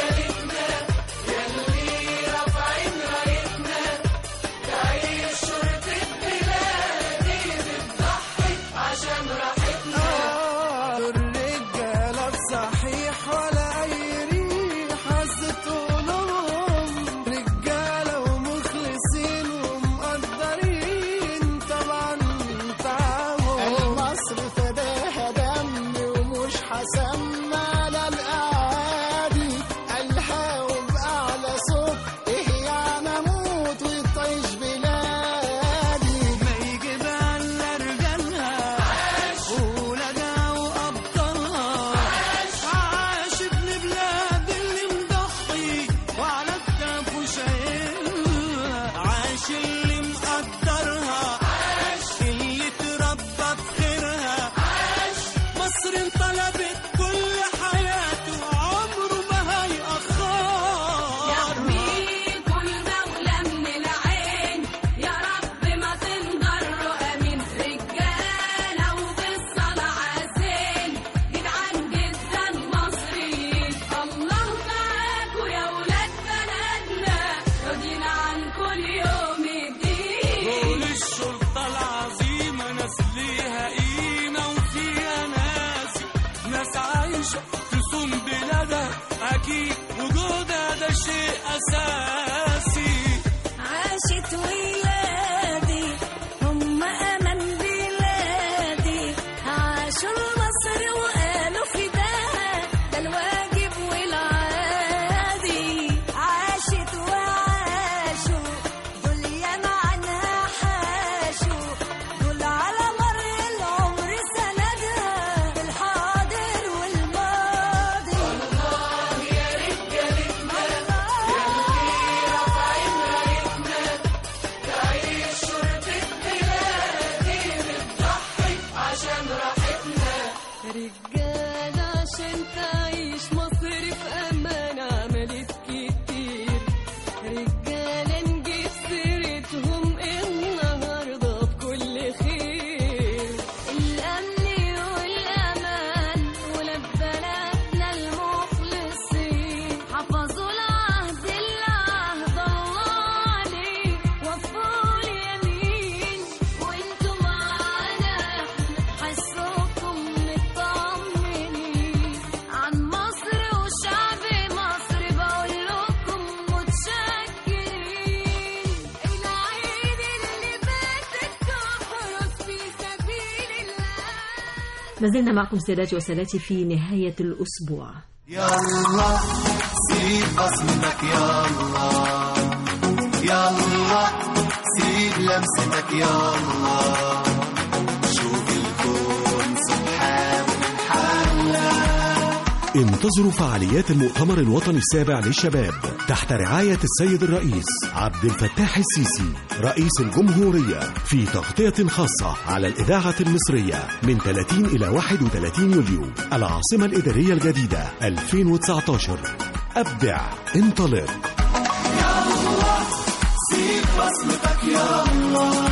الرجالة الصحيح ولا أي ريحة ستقولهم رجالة ومخلصين ومقدرين طبعا تعبهم مصر فداها دم ومش هسمى على الأعادي الهاهم بأعلى صوت إيه يعني أموت وتعيش بلادي ما يجي بالنا رجالها ولادها وأبطالها عاش ابن بلاد اللي مضحي وعلى كتافه شايلها عاش اللي مقدرها اللي اتربى بخيرها مصر انطلبت كل حياته عمره ما هيأخر يحميكوا المولى من العين يا رب ما تنضروا امين رجاله وبالصلاه عازين جدعان جدا مصريين الله معاكوا يا ولاد بلدنا راضيين عنكوا اليوم الدين دول الشرطة العظيمة ناس ليها قيمة وفيها ناس ناس عايشة تصون بلادها أكيد وجودها ده شيء أساسي عاشت ولادي هم أمل بلادي عاشوا لمصر وقالوا فداها ده الواجب والعادي عاشت وعاشوا دول ياما عنها حاشوا دول على مر العمر سندها الحاضر والماضي الله يا رجالتنا رجالة عشان تعيش مصر في أمان عملت كتير رجالة نجيب سيرتهم النهاردة ما زلنا معكم سيداتي وسادتي في نهاية الأسبوع يلا سيب بصمتك يلا يلا سيب لمستك يلا شوف الكون سبحان من حلا انتظروا فعاليات المؤتمر الوطني السابع للشباب تحت رعاية السيد الرئيس عبد الفتاح السيسي رئيس الجمهورية في تغطية خاصة على الإذاعة المصرية من 30 إلى 31 يوليو العاصمة الإدارية الجديدة 2019 أبدع انطلق يلا سيب بصمتك يلا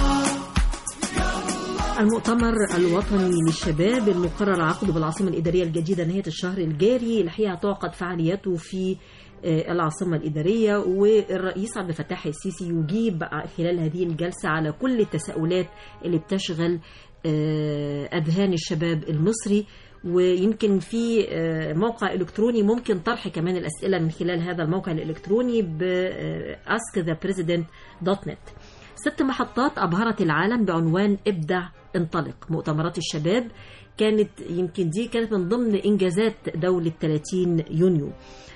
المؤتمر الوطني للشباب المقرر عقده بالعاصمة الإدارية الجديدة نهاية الشهر الجاري الحقيقة تعقد فعالياته في آه، العاصمة الإدارية والرئيس عبد الفتاح السيسي يجيب خلال هذه الجلسة على كل التساؤلات اللي بتشغل آه، أذهان الشباب المصري ويمكن في آه، موقع إلكتروني ممكن طرح كمان الأسئلة من خلال هذا الموقع الإلكتروني ب آه، askthepresident.net ست محطات أبهرت العالم بعنوان ابدع انطلق مؤتمرات الشباب كانت يمكن دي كانت من ضمن إنجازات دولة 30 يونيو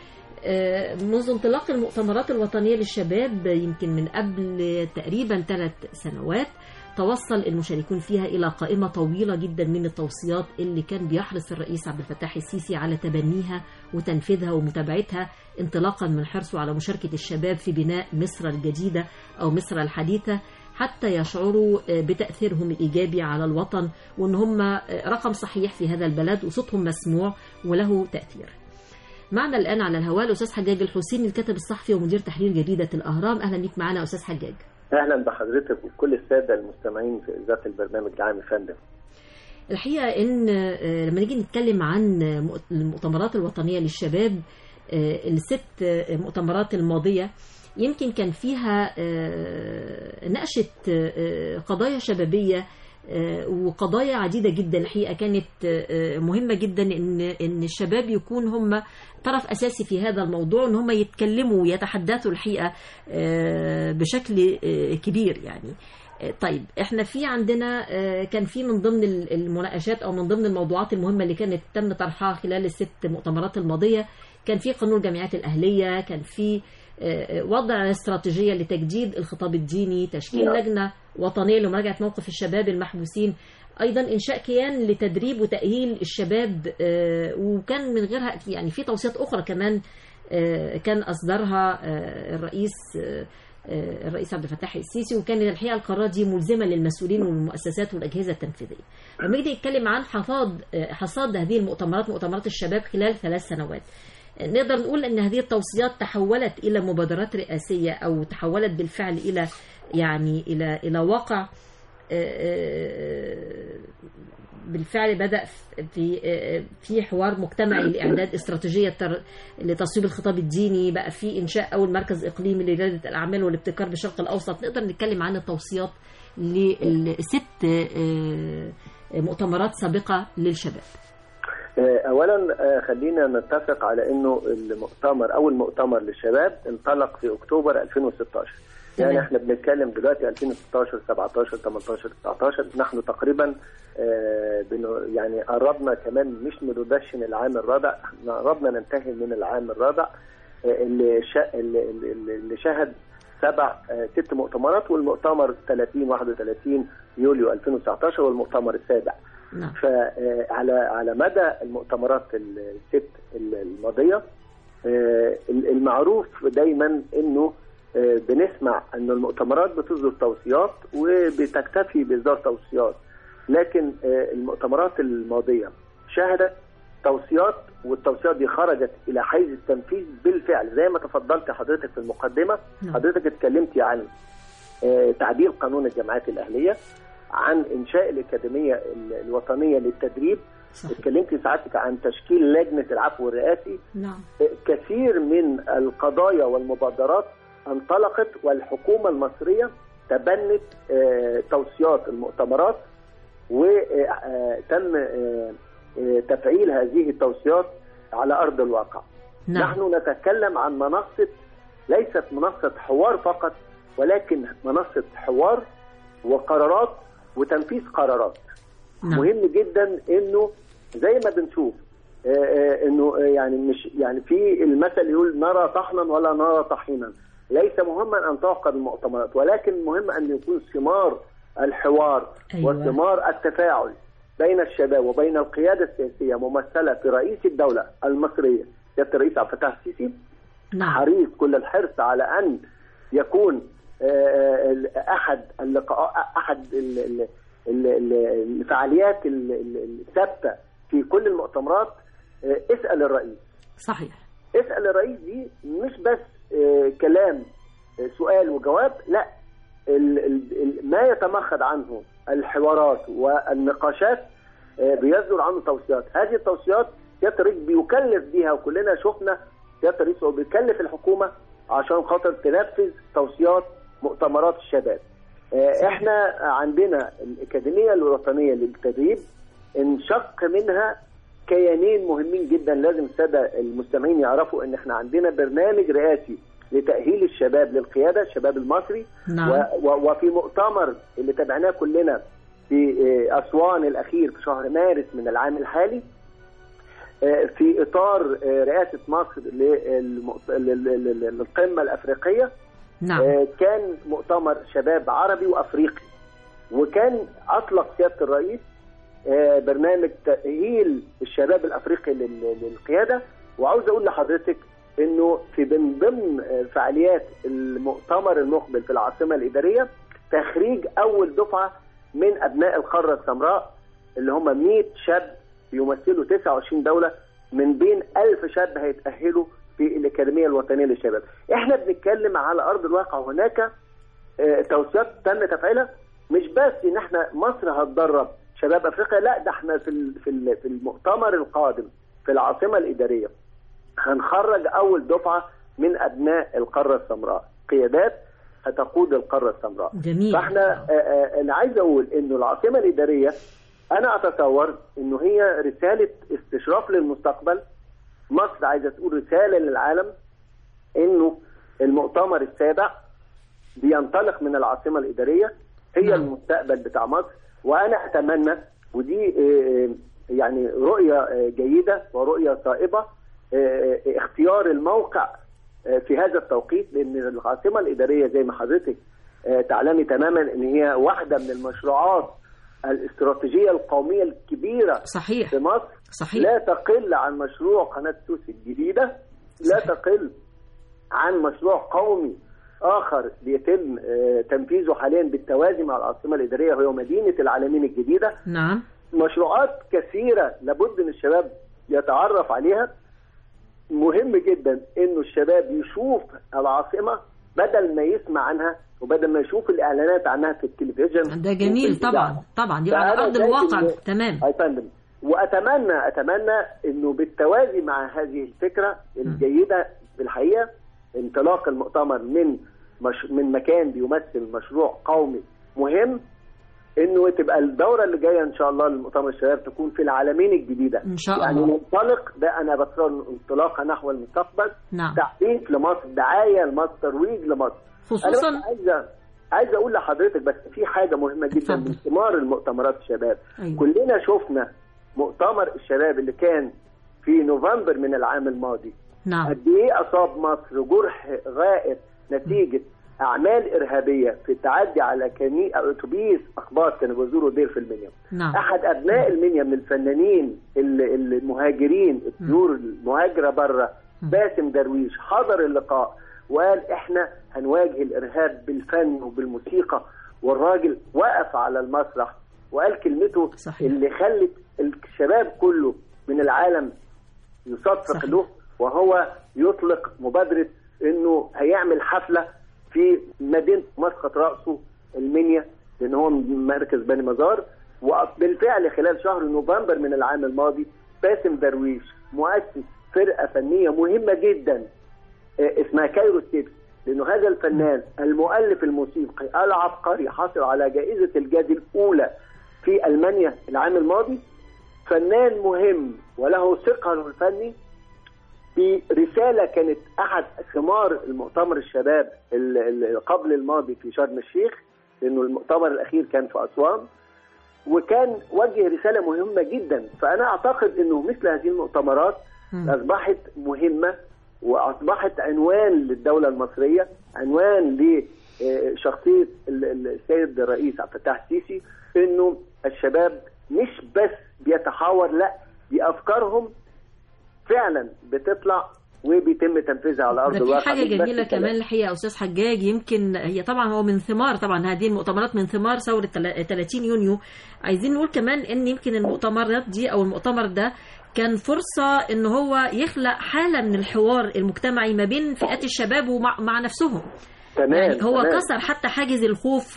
آه، منذ انطلاق المؤتمرات الوطنية للشباب يمكن من قبل تقريبا ثلاث سنوات توصل المشاركون فيها إلى قائمة طويلة جدا من التوصيات اللي كان بيحرص الرئيس عبد الفتاح السيسي على تبنيها وتنفيذها ومتابعتها انطلاقا من حرصه على مشاركة الشباب في بناء مصر الجديدة أو مصر الحديثة حتى يشعروا آه، بتأثيرهم الإيجابي على الوطن وأن هم آه، رقم صحيح في هذا البلد وصوتهم مسموع وله تأثير معنا الآن على الهواء الأستاذ حجاج الحسيني الكاتب الصحفي ومدير تحرير جريدة الأهرام أهلا بيك معنا يا أستاذ حجاج اهلا بحضرتك وكل الساده المستمعين في اذاعه البرنامج العام يا فندم الحقيقة إن آه، لما نيجي نتكلم عن آه، مؤت- المؤتمرات الوطنية للشباب آه، الست آه، مؤتمرات الماضية يمكن كان فيها آه، ناقشت آه، قضايا شبابية آه، وقضايا عديدة جدا الحقيقة كانت آه، مهمة جدا إن إن الشباب يكون هم طرف أساسي في هذا الموضوع إن هم يتكلموا ويتحدثوا الحقيقة آه، بشكل آه، كبير يعني آه، طيب احنا في عندنا آه، كان في من ضمن ال- المناقشات او من ضمن الموضوعات المهمه اللي كانت تم طرحها خلال الست مؤتمرات الماضيه كان في قانون الجامعات الاهليه كان في آه، آه، وضع استراتيجيه لتجديد الخطاب الديني تشكيل نعم. لجنه وطنيه لمراجعه موقف الشباب المحبوسين ايضا انشاء كيان لتدريب وتاهيل الشباب آه، وكان من غيرها يعني في توصيات اخرى كمان آه، كان اصدرها آه، الرئيس آه، آه، الرئيس عبد الفتاح السيسي وكان الحقيقه القرارات دي ملزمه للمسؤولين والمؤسسات والاجهزه التنفيذيه. لما يجي يتكلم عن حصاد آه، حصاد هذه المؤتمرات مؤتمرات الشباب خلال ثلاث سنوات. آه، نقدر نقول ان هذه التوصيات تحولت الى مبادرات رئاسيه او تحولت بالفعل الى يعني الى الى واقع آه، آه، بالفعل بدأ في في حوار مجتمعي لإعداد استراتيجية تر- لتصويب الخطاب الديني بقى في إنشاء أول مركز إقليمي لريادة الأعمال والابتكار بالشرق الأوسط نقدر نتكلم عن التوصيات لست آه، مؤتمرات سابقة للشباب آه، اولا آه، خلينا نتفق على انه المؤتمر اول مؤتمر للشباب انطلق في اكتوبر 2016 يعني تمام. احنا بنتكلم دلوقتي 2016 17 18 19 نحن تقريبا آه، بن- يعني قربنا كمان مش ندشن العام الرابع احنا قربنا ننتهي من العام الرابع آه، اللي شا- اللي اللي- اللي شهد سبع آه، ست مؤتمرات والمؤتمر 30 31 يوليو 2019 والمؤتمر السابع نعم فعلى على مدى المؤتمرات الست الماضيه آه، المعروف دايما انه آه، بنسمع ان المؤتمرات بتصدر توصيات وبتكتفي باصدار توصيات لكن آه، المؤتمرات الماضيه شهدت توصيات والتوصيات دي خرجت الى حيز التنفيذ بالفعل زي ما تفضلت حضرتك في المقدمه نعم. حضرتك اتكلمتي عن آه، تعديل قانون الجامعات الاهليه عن انشاء الاكاديميه ال- الوطنيه للتدريب اتكلمتي سعادتك عن تشكيل لجنه العفو الرئاسي نعم كثير من القضايا والمبادرات انطلقت والحكومه المصريه تبنت آه، توصيات المؤتمرات وتم تفعيل هذه التوصيات على ارض الواقع. نعم. نحن نتكلم عن منصه ليست منصه حوار فقط ولكن منصه حوار وقرارات وتنفيذ قرارات. نعم. مهم جدا انه زي ما بنشوف آه، آه، انه آه، يعني مش يعني في المثل يقول نرى طحنا ولا نرى طحينا ليس مهما ان تعقد المؤتمرات ولكن مهم ان يكون ثمار الحوار أيوة. وثمار التفاعل بين الشباب وبين القياده السياسيه ممثله في رئيس الدوله المصريه سياده الرئيس عبد الفتاح السيسي نعم. حريص كل الحرص على ان يكون آه، آه، ال- احد اللقاء احد ال- ال- ال- ال- الفعاليات ال- ال- الثابته في كل المؤتمرات آه، اسال الرئيس صحيح اسال الرئيس دي مش بس آه، كلام آه، سؤال وجواب لا ال- ال- ال- ما يتمخض عنه الحوارات والنقاشات آه، بيصدر عنه توصيات هذه التوصيات سياده الرئيس بيكلف بيها وكلنا شفنا سياده الرئيس هو بيكلف الحكومه عشان خاطر تنفذ توصيات مؤتمرات الشباب آه، احنا عندنا الاكاديميه الوطنيه للتدريب انشق منها كيانين مهمين جدا لازم الساده المستمعين يعرفوا ان احنا عندنا برنامج رئاسي لتاهيل الشباب للقياده الشباب المصري نعم. و- و- وفي مؤتمر اللي تابعناه كلنا في آه، اسوان الاخير في شهر مارس من العام الحالي آه، في اطار آه، رئاسه مصر للمؤت- لل- لل- لل- للقمه الافريقيه نعم. آه، كان مؤتمر شباب عربي وافريقي وكان اطلق سياده الرئيس آه، برنامج تاهيل الشباب الافريقي لل- للقياده وعاوز اقول لحضرتك انه في من ضمن آه، فعاليات المؤتمر المقبل في العاصمه الاداريه تخريج اول دفعه من ابناء القاره السمراء اللي هم 100 شاب بيمثلوا 29 دوله من بين 1000 شاب هيتاهلوا في الاكاديميه الوطنيه للشباب. احنا بنتكلم على ارض الواقع هناك آه، توصيات تم تفعيلها مش بس ان احنا مصر هتدرب شباب افريقيا لا ده احنا في ال- في ال- في المؤتمر القادم في العاصمه الاداريه هنخرج اول دفعه من ابناء القاره السمراء قيادات هتقود القاره السمراء جميل. فاحنا آه، آه، انا عايز اقول انه العاصمه الاداريه انا اتصور انه هي رساله استشراف للمستقبل مصر عايزه تقول رساله للعالم انه المؤتمر السابع بينطلق من العاصمه الاداريه هي المستقبل بتاع مصر وانا اتمنى ودي آه، يعني رؤيه آه، جيده ورؤيه صائبه آه، اختيار الموقع آه، في هذا التوقيت لان العاصمه الاداريه زي ما حضرتك آه، تعلمي تماما ان هي واحده من المشروعات الاستراتيجيه القوميه الكبيره صحيح في مصر صحيح. لا تقل عن مشروع قناه سويس الجديده لا تقل عن مشروع قومي اخر بيتم آه، تنفيذه حاليا بالتوازي مع العاصمه الاداريه وهي مدينه العالمين الجديده نعم مشروعات كثيره لابد ان الشباب يتعرف عليها مهم جدا انه الشباب يشوف العاصمه بدل ما يسمع عنها وبدل ما يشوف الاعلانات عنها في التلفزيون ده جميل وفي طبعا الإذاعة. طبعا دي على فأنا ارض شايف الواقع إنه- تمام يا فندم واتمنى اتمنى انه بالتوازي مع هذه الفكره الجيده بالحقيقه انطلاق المؤتمر من مش من مكان بيمثل مشروع قومي مهم انه تبقى الدوره اللي جايه ان شاء الله للمؤتمر الشباب تكون في العالمين الجديده إن شاء يعني الله. ننطلق ده انا بتصور انطلاقه نحو المستقبل نعم. تعريف لمصر دعايه لمصر ترويج لمصر خصوصاً- أنا بس عايزه عايز اقول لحضرتك بس في حاجه مهمه جدا من ثمار المؤتمرات الشباب أيوة. كلنا شفنا مؤتمر الشباب اللي كان في نوفمبر من العام الماضي نعم قد ايه اصاب مصر جرح غائر نتيجه اعمال ارهابيه في التعدي على كني اتوبيس اخبار كانوا بيزوروا دير في المنيا نعم احد ابناء المنيا من الفنانين ال- ال- المهاجرين الطيور المهاجره بره باسم درويش حضر اللقاء وقال احنا هنواجه الارهاب بالفن وبالموسيقى والراجل وقف على المسرح وقال كلمته صحيح. اللي خلت الشباب كله من العالم يصفق له وهو يطلق مبادره انه هيعمل حفله في مدينه مسقط راسه المنيا لان هو من مركز بني مزار وبالفعل خلال شهر نوفمبر من العام الماضي باسم درويش مؤسس فرقه فنيه مهمه جدا آه، اسمها كايرو ستيبس لانه هذا الفنان المؤلف الموسيقي العبقري حصل على جائزه الجاد الاولى في المانيا العام الماضي فنان مهم وله ثقله الفني في رسالة كانت أحد ثمار المؤتمر الشباب ال- ال- قبل الماضي في شرم الشيخ لأنه المؤتمر الأخير كان في أسوان وكان وجه رساله مهمه جدا فانا اعتقد انه مثل هذه المؤتمرات اصبحت مهمه واصبحت عنوان للدوله المصريه عنوان لشخصيه ال- ال- السيد الرئيس عبد الفتاح السيسي انه الشباب مش بس بيتحاور لا دي افكارهم فعلا بتطلع وبيتم تنفيذها على ارض ده في الواقع حاجة مش بس جميلة كلام. كمان الحقيقة يا أستاذ حجاج يمكن هي طبعا هو من ثمار طبعا هذه المؤتمرات من ثمار ثورة تلا- 30 يونيو عايزين نقول كمان إن يمكن المؤتمرات دي أو المؤتمر ده كان فرصة إن هو يخلق حالة من الحوار المجتمعي ما بين فئات الشباب ومع مع نفسهم تمام يعني هو تمام. كسر حتى حاجز الخوف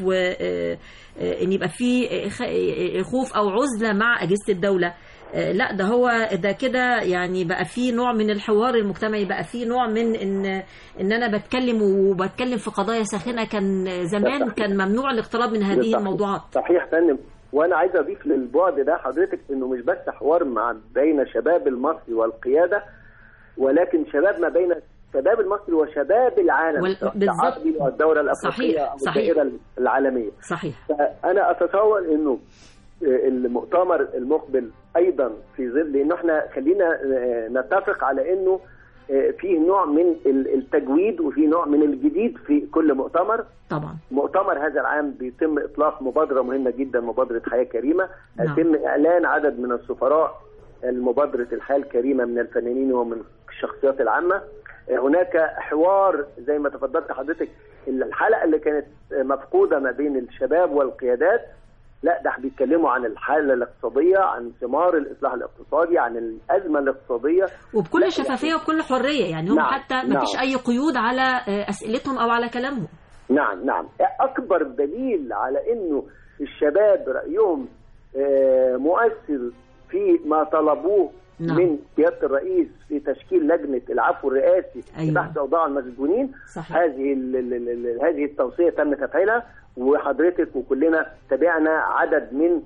وان يبقى في خ- خوف او عزله مع اجهزه الدوله آه، لا ده هو ده كده يعني بقى في نوع من الحوار المجتمعي بقى في نوع من ان ان انا بتكلم وبتكلم في قضايا ساخنه كان زمان كان ممنوع الاقتراب من هذه صحيح. الموضوعات صحيح فندم وانا عايز اضيف للبعد ده حضرتك انه مش بس حوار مع بين شباب المصري والقياده ولكن شباب ما بين الشباب المصري وشباب العالم وال- سواء بالظبط. العربي او الدوله الافريقيه صحيح، او صحيح. الدائره العالميه صحيح فانا اتصور انه المؤتمر المقبل ايضا في ظل لانه احنا خلينا آه، نتفق على انه آه، فيه نوع من ال- التجويد وفي نوع من الجديد في كل مؤتمر طبعا مؤتمر هذا العام بيتم اطلاق مبادره مهمه جدا مبادره حياه كريمه نعم. يتم اعلان عدد من السفراء المبادره الحياه الكريمه من الفنانين ومن الشخصيات العامه هناك حوار زي ما تفضلت حضرتك الحلقه اللي كانت مفقوده ما بين الشباب والقيادات لا ده بيتكلموا عن الحاله الاقتصاديه عن ثمار الاصلاح الاقتصادي عن الازمه الاقتصاديه وبكل لا، شفافيه وبكل حريه يعني هم نعم، حتى ما نعم. فيش اي قيود على آه، اسئلتهم او على كلامهم نعم نعم اكبر دليل على انه الشباب رايهم آه، مؤثر في ما طلبوه نعم. من سياده الرئيس في تشكيل لجنه العفو الرئاسي أيوة. لبحث اوضاع المسجونين صحيح. هذه ال ال ال ال هذه التوصيه تم تفعيلها وحضرتك وكلنا تابعنا عدد من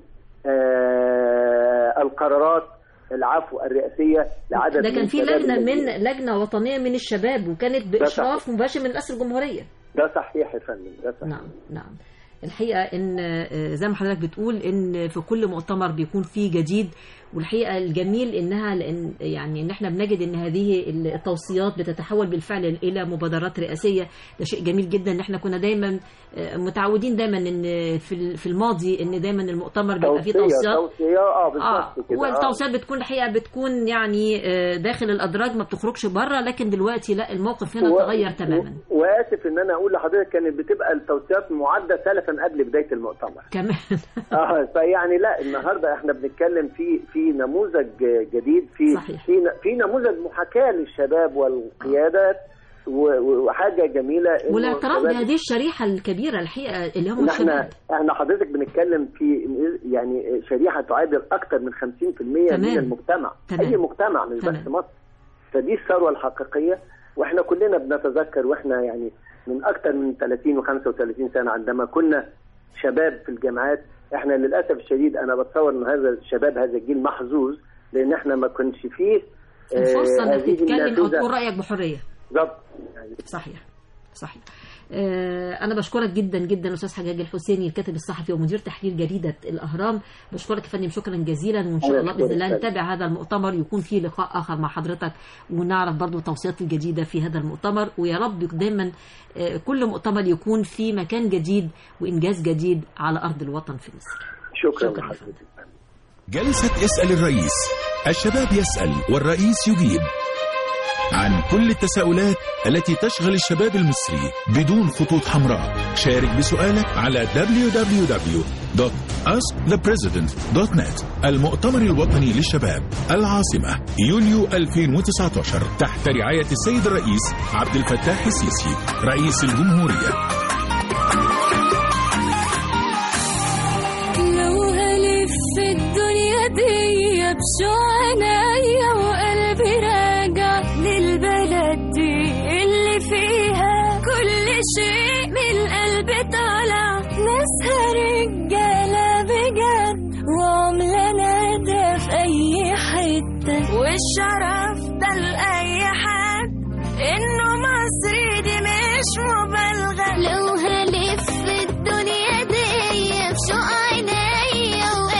آه القرارات العفو الرئاسيه لعدد ده كان في شباب لجنه الذين- من لجنه وطنيه من الشباب وكانت باشراف مباشر من رئاسه الجمهوريه ده صحيح يا فندم ده صحيح نعم نعم الحقيقه ان آه، زي ما حضرتك بتقول ان في كل مؤتمر بيكون فيه جديد والحقيقه الجميل انها لان يعني ان احنا بنجد ان هذه التوصيات بتتحول بالفعل الى مبادرات رئاسيه ده شيء جميل جدا ان احنا كنا دايما آه، متعودين دايما ان في ال- في الماضي ان دايما المؤتمر بيبقى فيه توصيه توصيات توصيه اه اه بالظبط كده آه. والتوصيات بتكون الحقيقه بتكون يعني آه، داخل الادراج ما بتخرجش بره لكن دلوقتي لا الموقف هنا و- تغير تماما و- واسف ان انا اقول لحضرتك كانت بتبقى التوصيات معده سلفا قبل بدايه المؤتمر كمان اه فيعني لا النهارده احنا بنتكلم في في نموذج جديد في صحيح. في ن- في نموذج محاكاه للشباب والقيادات و- و- وحاجه جميله إنه والاعتراف الشباب- بهذه الشريحه الكبيره الحقيقه اللي هم إن احنا الشباب احنا حضرتك بنتكلم في يعني شريحه تعادل اكثر من 50% تمام. من المجتمع تمام. اي مجتمع مش تمام. بس مصر فدي الثروه الحقيقيه واحنا كلنا بنتذكر واحنا يعني من اكثر من 30 و35 سنه عندما كنا شباب في الجامعات احنا للاسف الشديد انا بتصور ان هذا الشباب هذا الجيل محظوظ لان احنا ما كنش فيه آه، الفرصه انك هذه تتكلم او النافذة. تقول رايك بحريه بالظبط يعني صحيح صحيح آه، أنا بشكرك جدا جدا أستاذ حجاج الحسيني الكاتب الصحفي ومدير تحرير جريدة الأهرام بشكرك يا فندم شكرا جزيلا وإن شاء أنا الله أشكرك بإذن الله فندم. نتابع هذا المؤتمر يكون فيه لقاء آخر مع حضرتك ونعرف برضو التوصيات الجديدة في هذا المؤتمر ويا رب دايما آه، كل مؤتمر يكون في مكان جديد وإنجاز جديد على أرض الوطن في مصر شكرا, شكراً. لحضرتك جلسة اسأل الرئيس الشباب يسأل والرئيس يجيب عن كل التساؤلات التي تشغل الشباب المصري بدون خطوط حمراء شارك بسؤالك على www.askthepresident.net المؤتمر الوطني للشباب العاصمة يوليو 2019 تحت رعاية السيد الرئيس عبد الفتاح السيسي رئيس الجمهورية لو هلف الدنيا دي بشو عينيا وقلبي راجع للبلد دي اللي فيها كل شيء من القلب طالع ناسها رجالة بجد وعملة نادى في أي حتة والشرف ده لأي حد إنه مصري دي مش مبالغة لو هلف الدنيا دي بشوق عينيا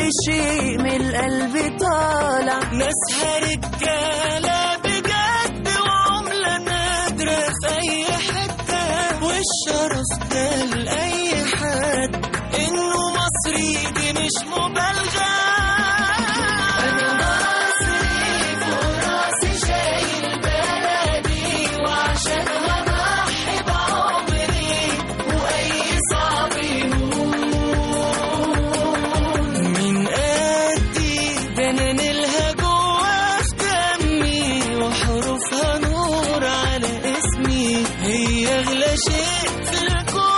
شيء من القلب طالع ناسها رجالة بجد وعملة نادرة في أي حتة والشرف ده لأي حد إنه مصري دي مش مبالغة أنا مصري فوق راسي شايل بلدي وعشانها ضحي بعمري وأي صعب يهون من قدي ده أنا نيلها جوا في دمي وحروفها نور على اسمي هي أغلى شيء في الكون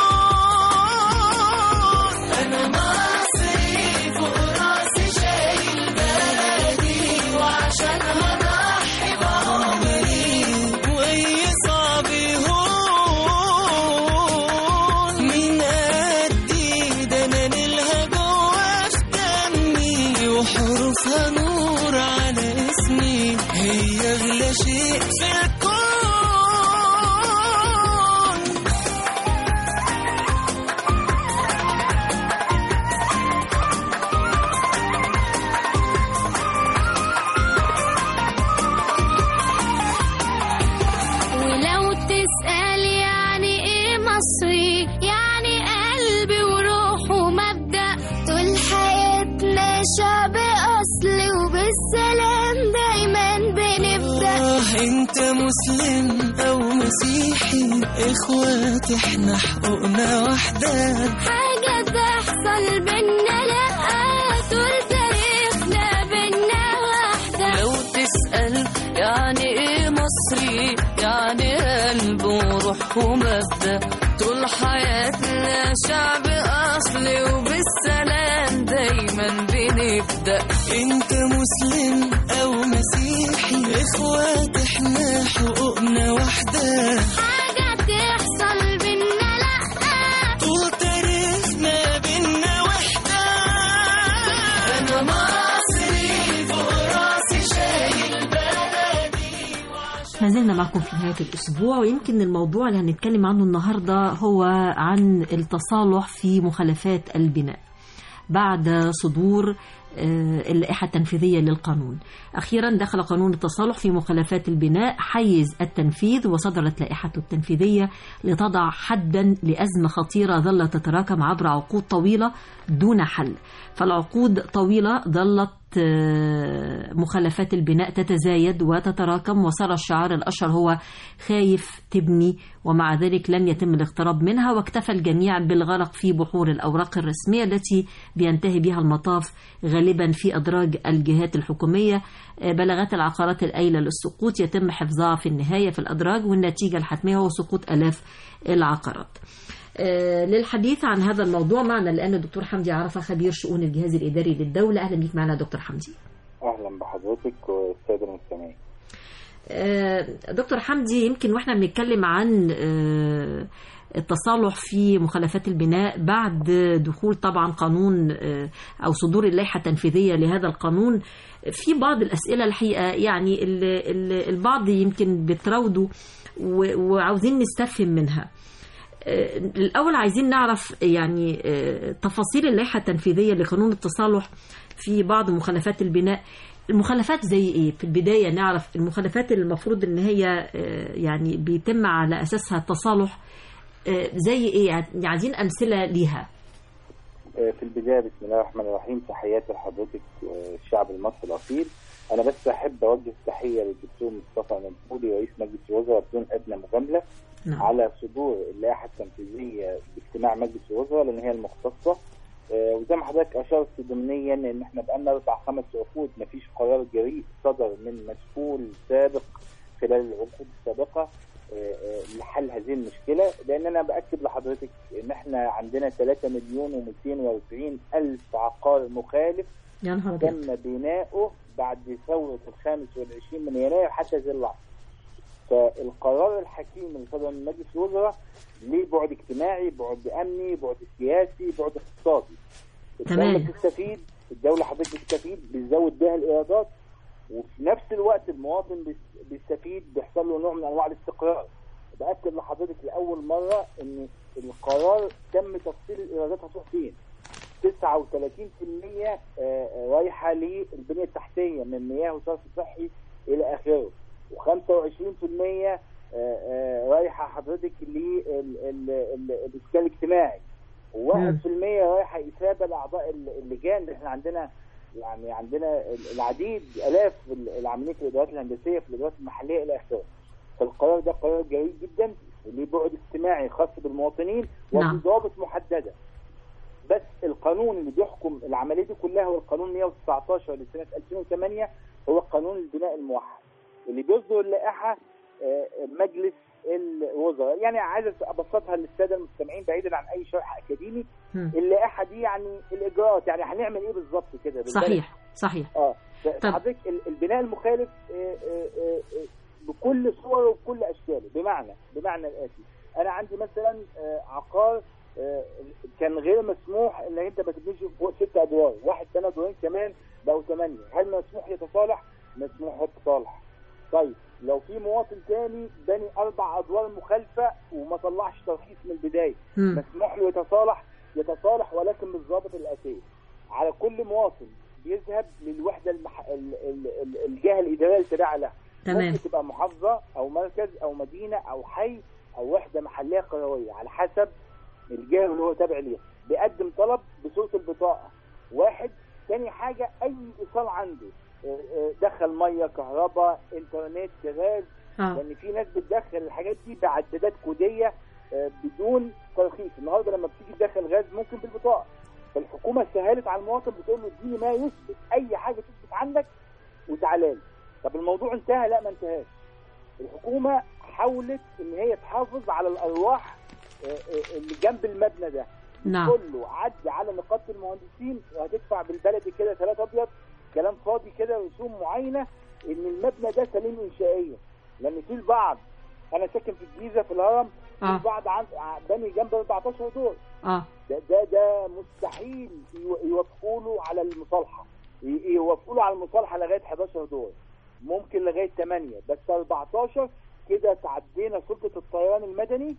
أنا مصري فوق راسي شايل بلدي وعشانها ضحي بعمري وأي صعب يهون من قدي ده أنا نيلها جوا في دمي وحروفها نور على اسمي هي أغلى شيء في الكون ولو تسأل يعني ايه مصري يعني قلبي وروح ومبدأ طول حياتنا شعب أصلي وبالسلام دايما بنبدأ آه انت مسلم او مسيحي اخوات احنا حقوقنا واحدة حاجة تحصل بينا لأ طول تاريخنا بينا واحدة لو تسأل يعني ايه مصري يعني قلب وروح ومبدأ طول حياتنا شعب أصلي وبالسلام دايما بنبدأ انت مسلم او مسيحي اخوات احنا حقوقنا واحدة حاجة تحصل بينا لأ طول تاريخنا بينا وحدة أنا مصري فوق راسي شايل بلدي ما زلنا معكم في نهاية الأسبوع ويمكن الموضوع اللي هنتكلم عنه النهاردة هو عن التصالح في مخالفات البناء بعد صدور آه، اللائحة التنفيذية للقانون أخيرا دخل قانون التصالح في مخالفات البناء حيز التنفيذ وصدرت لائحته التنفيذية لتضع حدا لأزمة خطيرة ظلت تتراكم عبر عقود طويلة دون حل فالعقود طويلة ظلت آه، مخالفات البناء تتزايد وتتراكم وصار الشعار الأشهر هو خايف تبني ومع ذلك لم يتم الاقتراب منها واكتفى الجميع بالغرق في بحور الأوراق الرسمية التي بينتهي بها المطاف غالبا في أدراج الجهات الحكومية آه، بلاغات العقارات الأيلة للسقوط يتم حفظها في النهاية في الأدراج والنتيجة الحتمية هو سقوط آلاف العقارات آه، للحديث عن هذا الموضوع معنا الآن الدكتور حمدي عرفة خبير شؤون الجهاز الإداري للدولة أهلا بك معنا دكتور حمدي اهلا بحضرتك والساده المستمعين آه، دكتور حمدي يمكن واحنا بنتكلم عن آه، التصالح في مخالفات البناء بعد دخول طبعا قانون آه، او صدور اللائحه التنفيذيه لهذا القانون في بعض الاسئله الحقيقه يعني ال- ال- البعض يمكن بتراودوا و- وعاوزين نستفهم منها آه، الأول عايزين نعرف يعني آه، تفاصيل اللائحة التنفيذية لقانون التصالح في بعض مخالفات البناء المخالفات زي ايه في البداية نعرف المخالفات اللي المفروض ان هي آه، يعني بيتم على اساسها التصالح آه، زي ايه يعني عايزين امثلة ليها آه، في البدايه بسم الله الرحمن الرحيم تحياتي لحضرتك والشعب المصري الاصيل انا بس احب اوجه تحيه للدكتور مصطفى منبولي رئيس مجلس الوزراء بدون ادنى مجامله نعم. على صدور اللائحه التنفيذيه باجتماع مجلس الوزراء لان هي المختصه آه، وزي ما حضرتك اشرت ضمنيا ان احنا بقالنا اربع خمس عقود مفيش قرار جريء صدر من مسؤول سابق خلال العقود السابقه آه، آه، لحل هذه المشكله لان انا باكد لحضرتك ان احنا عندنا 3 مليون و240 الف عقار مخالف يا نهار أبيض. تم بناؤه بعد ثوره الخامس والعشرين من يناير حتى هذه اللحظه فالقرار الحكيم اللي صدر من مجلس الوزراء ليه بعد اجتماعي بعد امني بعد سياسي بعد اقتصادي الدوله تمام. بتستفيد الدوله حضرتك بتستفيد بتزود بيها الايرادات وفي نفس الوقت المواطن بيس- بيستفيد بيحصل له نوع من انواع الاستقرار باكد لحضرتك لاول مره ان القرار تم تفصيل الايرادات هتروح فين 39% آه، آه، رايحه للبنيه التحتيه من مياه وصرف صحي الى اخره و25% رايحه حضرتك للاسكان الاجتماعي و1% رايحه اثابه لاعضاء ال- اللجان اللي احنا عندنا يعني عندنا العديد الاف العاملين في الادارات الهندسيه في الادارات المحليه الى اخره فالقرار ده قرار جيد جدا وليه بعد اجتماعي خاص بالمواطنين نعم. وبضوابط محدده بس القانون اللي بيحكم العمليه دي كلها هو القانون 119 لسنه 2008 هو قانون البناء الموحد اللي بيصدر اللائحه آه، مجلس الوزراء يعني عايز ابسطها للساده المستمعين بعيدا عن اي شرح اكاديمي مم. اللائحه دي يعني الاجراءات يعني هنعمل ايه بالظبط كده بالبلد؟ صحيح صحيح اه طب. حضرتك ال- البناء المخالف آه، آه، آه، آه، بكل صوره وبكل اشكاله بمعنى بمعنى الاتي انا عندي مثلا آه، عقار آه، كان غير مسموح ان انت ما تبنيش فوق ست ادوار واحد بنى دورين كمان بقوا ثمانيه هل مسموح يتصالح؟ مسموح يتصالح طيب لو في مواطن تاني بني اربع ادوار مخالفه وما طلعش ترخيص من البدايه مم. مسموح له يتصالح يتصالح ولكن بالضابط الاساسي على كل مواطن بيذهب للوحده المح... ال... ال... ال... الجهه الاداريه التابعه لها تمام. ممكن تبقى محافظه او مركز او مدينه او حي او وحده محليه قرويه على حسب الجهه اللي هو تابع ليها بيقدم طلب بصوره البطاقه واحد تاني حاجه اي ايصال عنده آه، آه، دخل ميه كهرباء انترنت غاز آه. لان في ناس بتدخل الحاجات دي بعدادات كوديه آه، بدون ترخيص النهارده لما بتيجي تدخل غاز ممكن بالبطاقه فالحكومه سهلت على المواطن بتقول له اديني ما يثبت اي حاجه تثبت عندك وتعالى لي طب الموضوع انتهى لا ما انتهاش الحكومه حاولت ان هي تحافظ على الارواح آه، آه، اللي جنب المبنى ده نعم. كله عدي على نقابه المهندسين وهتدفع بالبلدي كده ثلاث ابيض كلام فاضي كده رسوم معينه ان المبنى ده سليم انشائيا لان في البعض انا ساكن في الجيزه في الهرم في آه. البعض عند بني جنب 14 دور اه ده ده ده مستحيل يو- يوافقوا له على المصالحه ي- يوافقوا له على المصالحه لغايه 11 دور ممكن لغايه 8 بس 14 كده تعدينا سلطه الطيران المدني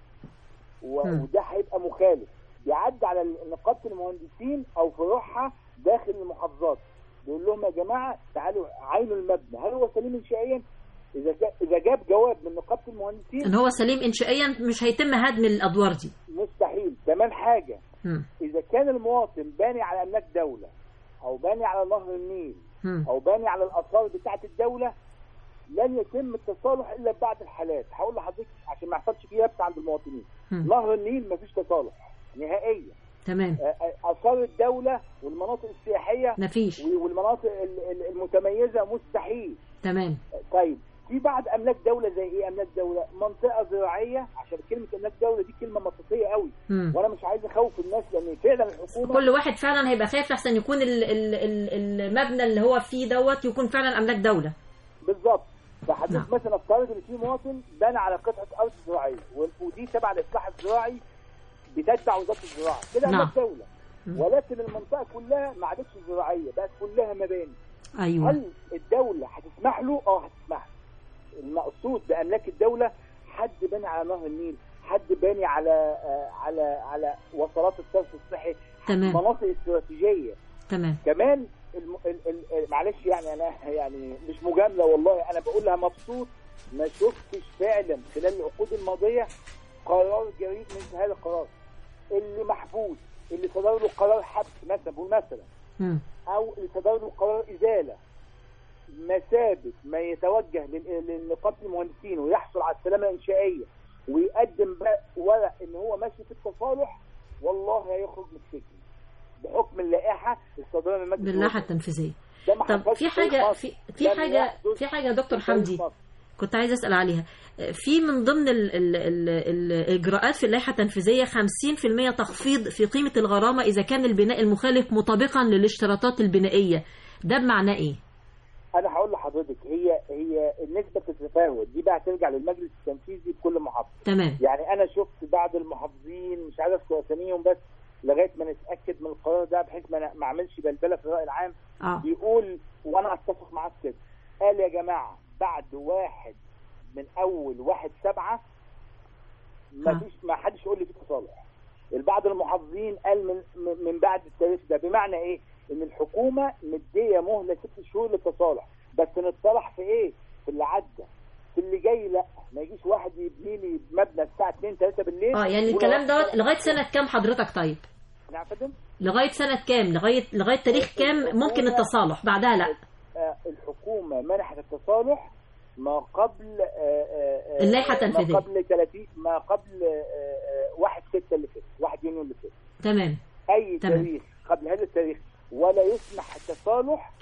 و- مم. وده هيبقى مخالف بيعدي على ال- نقابه المهندسين او فروعها داخل المحافظات بيقول لهم يا جماعه تعالوا عينوا المبنى هل هو سليم انشائيا؟ اذا جا- اذا جاب جواب من نقابه المهندسين ان هو سليم انشائيا مش هيتم هدم الادوار دي مستحيل كمان حاجه مم. اذا كان المواطن باني على املاك دوله او باني على نهر النيل مم. او باني على الاثار بتاعه الدوله لن يتم التصالح الا ببعض الحالات هقول لحضرتك عشان ما يحصلش فيه لبس عند المواطنين مم. نهر النيل مفيش تصالح نهائيا تمام آه، آه، اثار الدوله والمناطق السياحيه مفيش. والمناطق ال- ال- المتميزه مستحيل تمام طيب في بعض املاك دوله زي ايه املاك دوله منطقه زراعيه عشان كلمه املاك دوله دي كلمه مطاطيه قوي مم. وانا مش عايز اخوف الناس لان فعلا الحكومه كل واحد فعلا هيبقى خايف لحسن يكون ال- ال- ال- المبنى اللي هو فيه دوت يكون فعلا املاك دوله بالظبط فحضرتك نعم. مثلا افترض ان في مواطن بنى على قطعه ارض زراعيه و- ودي تبع الاصلاح الزراعي بتتبع وزاره الزراعه كده نعم. املاك دوله ولكن المنطقه كلها ما عادتش زراعيه بقت كلها مباني ايوه هل الدوله هتسمح له؟ اه هتسمح له المقصود باملاك الدوله حد باني على نهر النيل حد باني على آه على على وصلات الصرف الصحي تمام. مناطق استراتيجيه تمام كمان الم... ال... ال... ال- معلش يعني انا يعني مش مجامله والله انا بقولها مبسوط ما شفتش فعلا خلال العقود الماضيه قرار جريء مثل هذا القرار اللي محبوس اللي صدر له قرار حبس مثلا بقول مثلا مم. او اللي صدر له قرار ازاله مثابه ما يتوجه لل- لنقابه المهندسين ويحصل على السلامه الانشائيه ويقدم بقى ورق ان هو ماشي في التصالح والله هيخرج من السجن بحكم اللائحه الصادره من مجلس باللائحه الوزراء. التنفيذيه ده ما طب حصلش في في حاجه مصر. في في لم حاجه يحدث في حاجه يا دكتور في تاريخ حمدي مصر. كنت عايزه اسال عليها في من ضمن ال ال ال ال الاجراءات في اللائحه التنفيذيه 50% تخفيض في قيمه الغرامه اذا كان البناء المخالف مطابقا للاشتراطات البنائيه ده بمعنى ايه انا هقول لحضرتك هي هي النسبه بتتفاوت دي بقى ترجع للمجلس التنفيذي بكل محافظه تمام يعني انا شفت بعض المحافظين مش عايز اذكر اساميهم بس لغايه ما نتاكد من القرار ده بحيث ما ما اعملش بلبله في الراي العام اه بيقول وانا اتفق معاك كده قال يا جماعه بعد واحد من اول واحد سبعة ما آه. فيش ما حدش يقول لي في تصالح البعض المحافظين قال من من- من بعد التاريخ ده بمعنى ايه؟ ان الحكومه مديه مهله ست شهور للتصالح بس نتصالح في ايه؟ في اللي عدى في اللي جاي لا ما يجيش واحد يبني لي مبنى الساعه 2 3 بالليل اه يعني الكلام دوت لغايه سنه كام حضرتك طيب نعم يا فندم؟ لغايه سنه كام لغايه لغايه تاريخ كام ممكن التصالح بعدها لا آه، الحكومه منحت التصالح ما قبل آه، آه، آه، اللائحة ما التنفيذية. قبل 30 ما قبل آه، آه، 1 6 اللي فات 1 يونيو اللي فات تمام اي تمام. تاريخ قبل هذا التاريخ ولا يسمح التصالح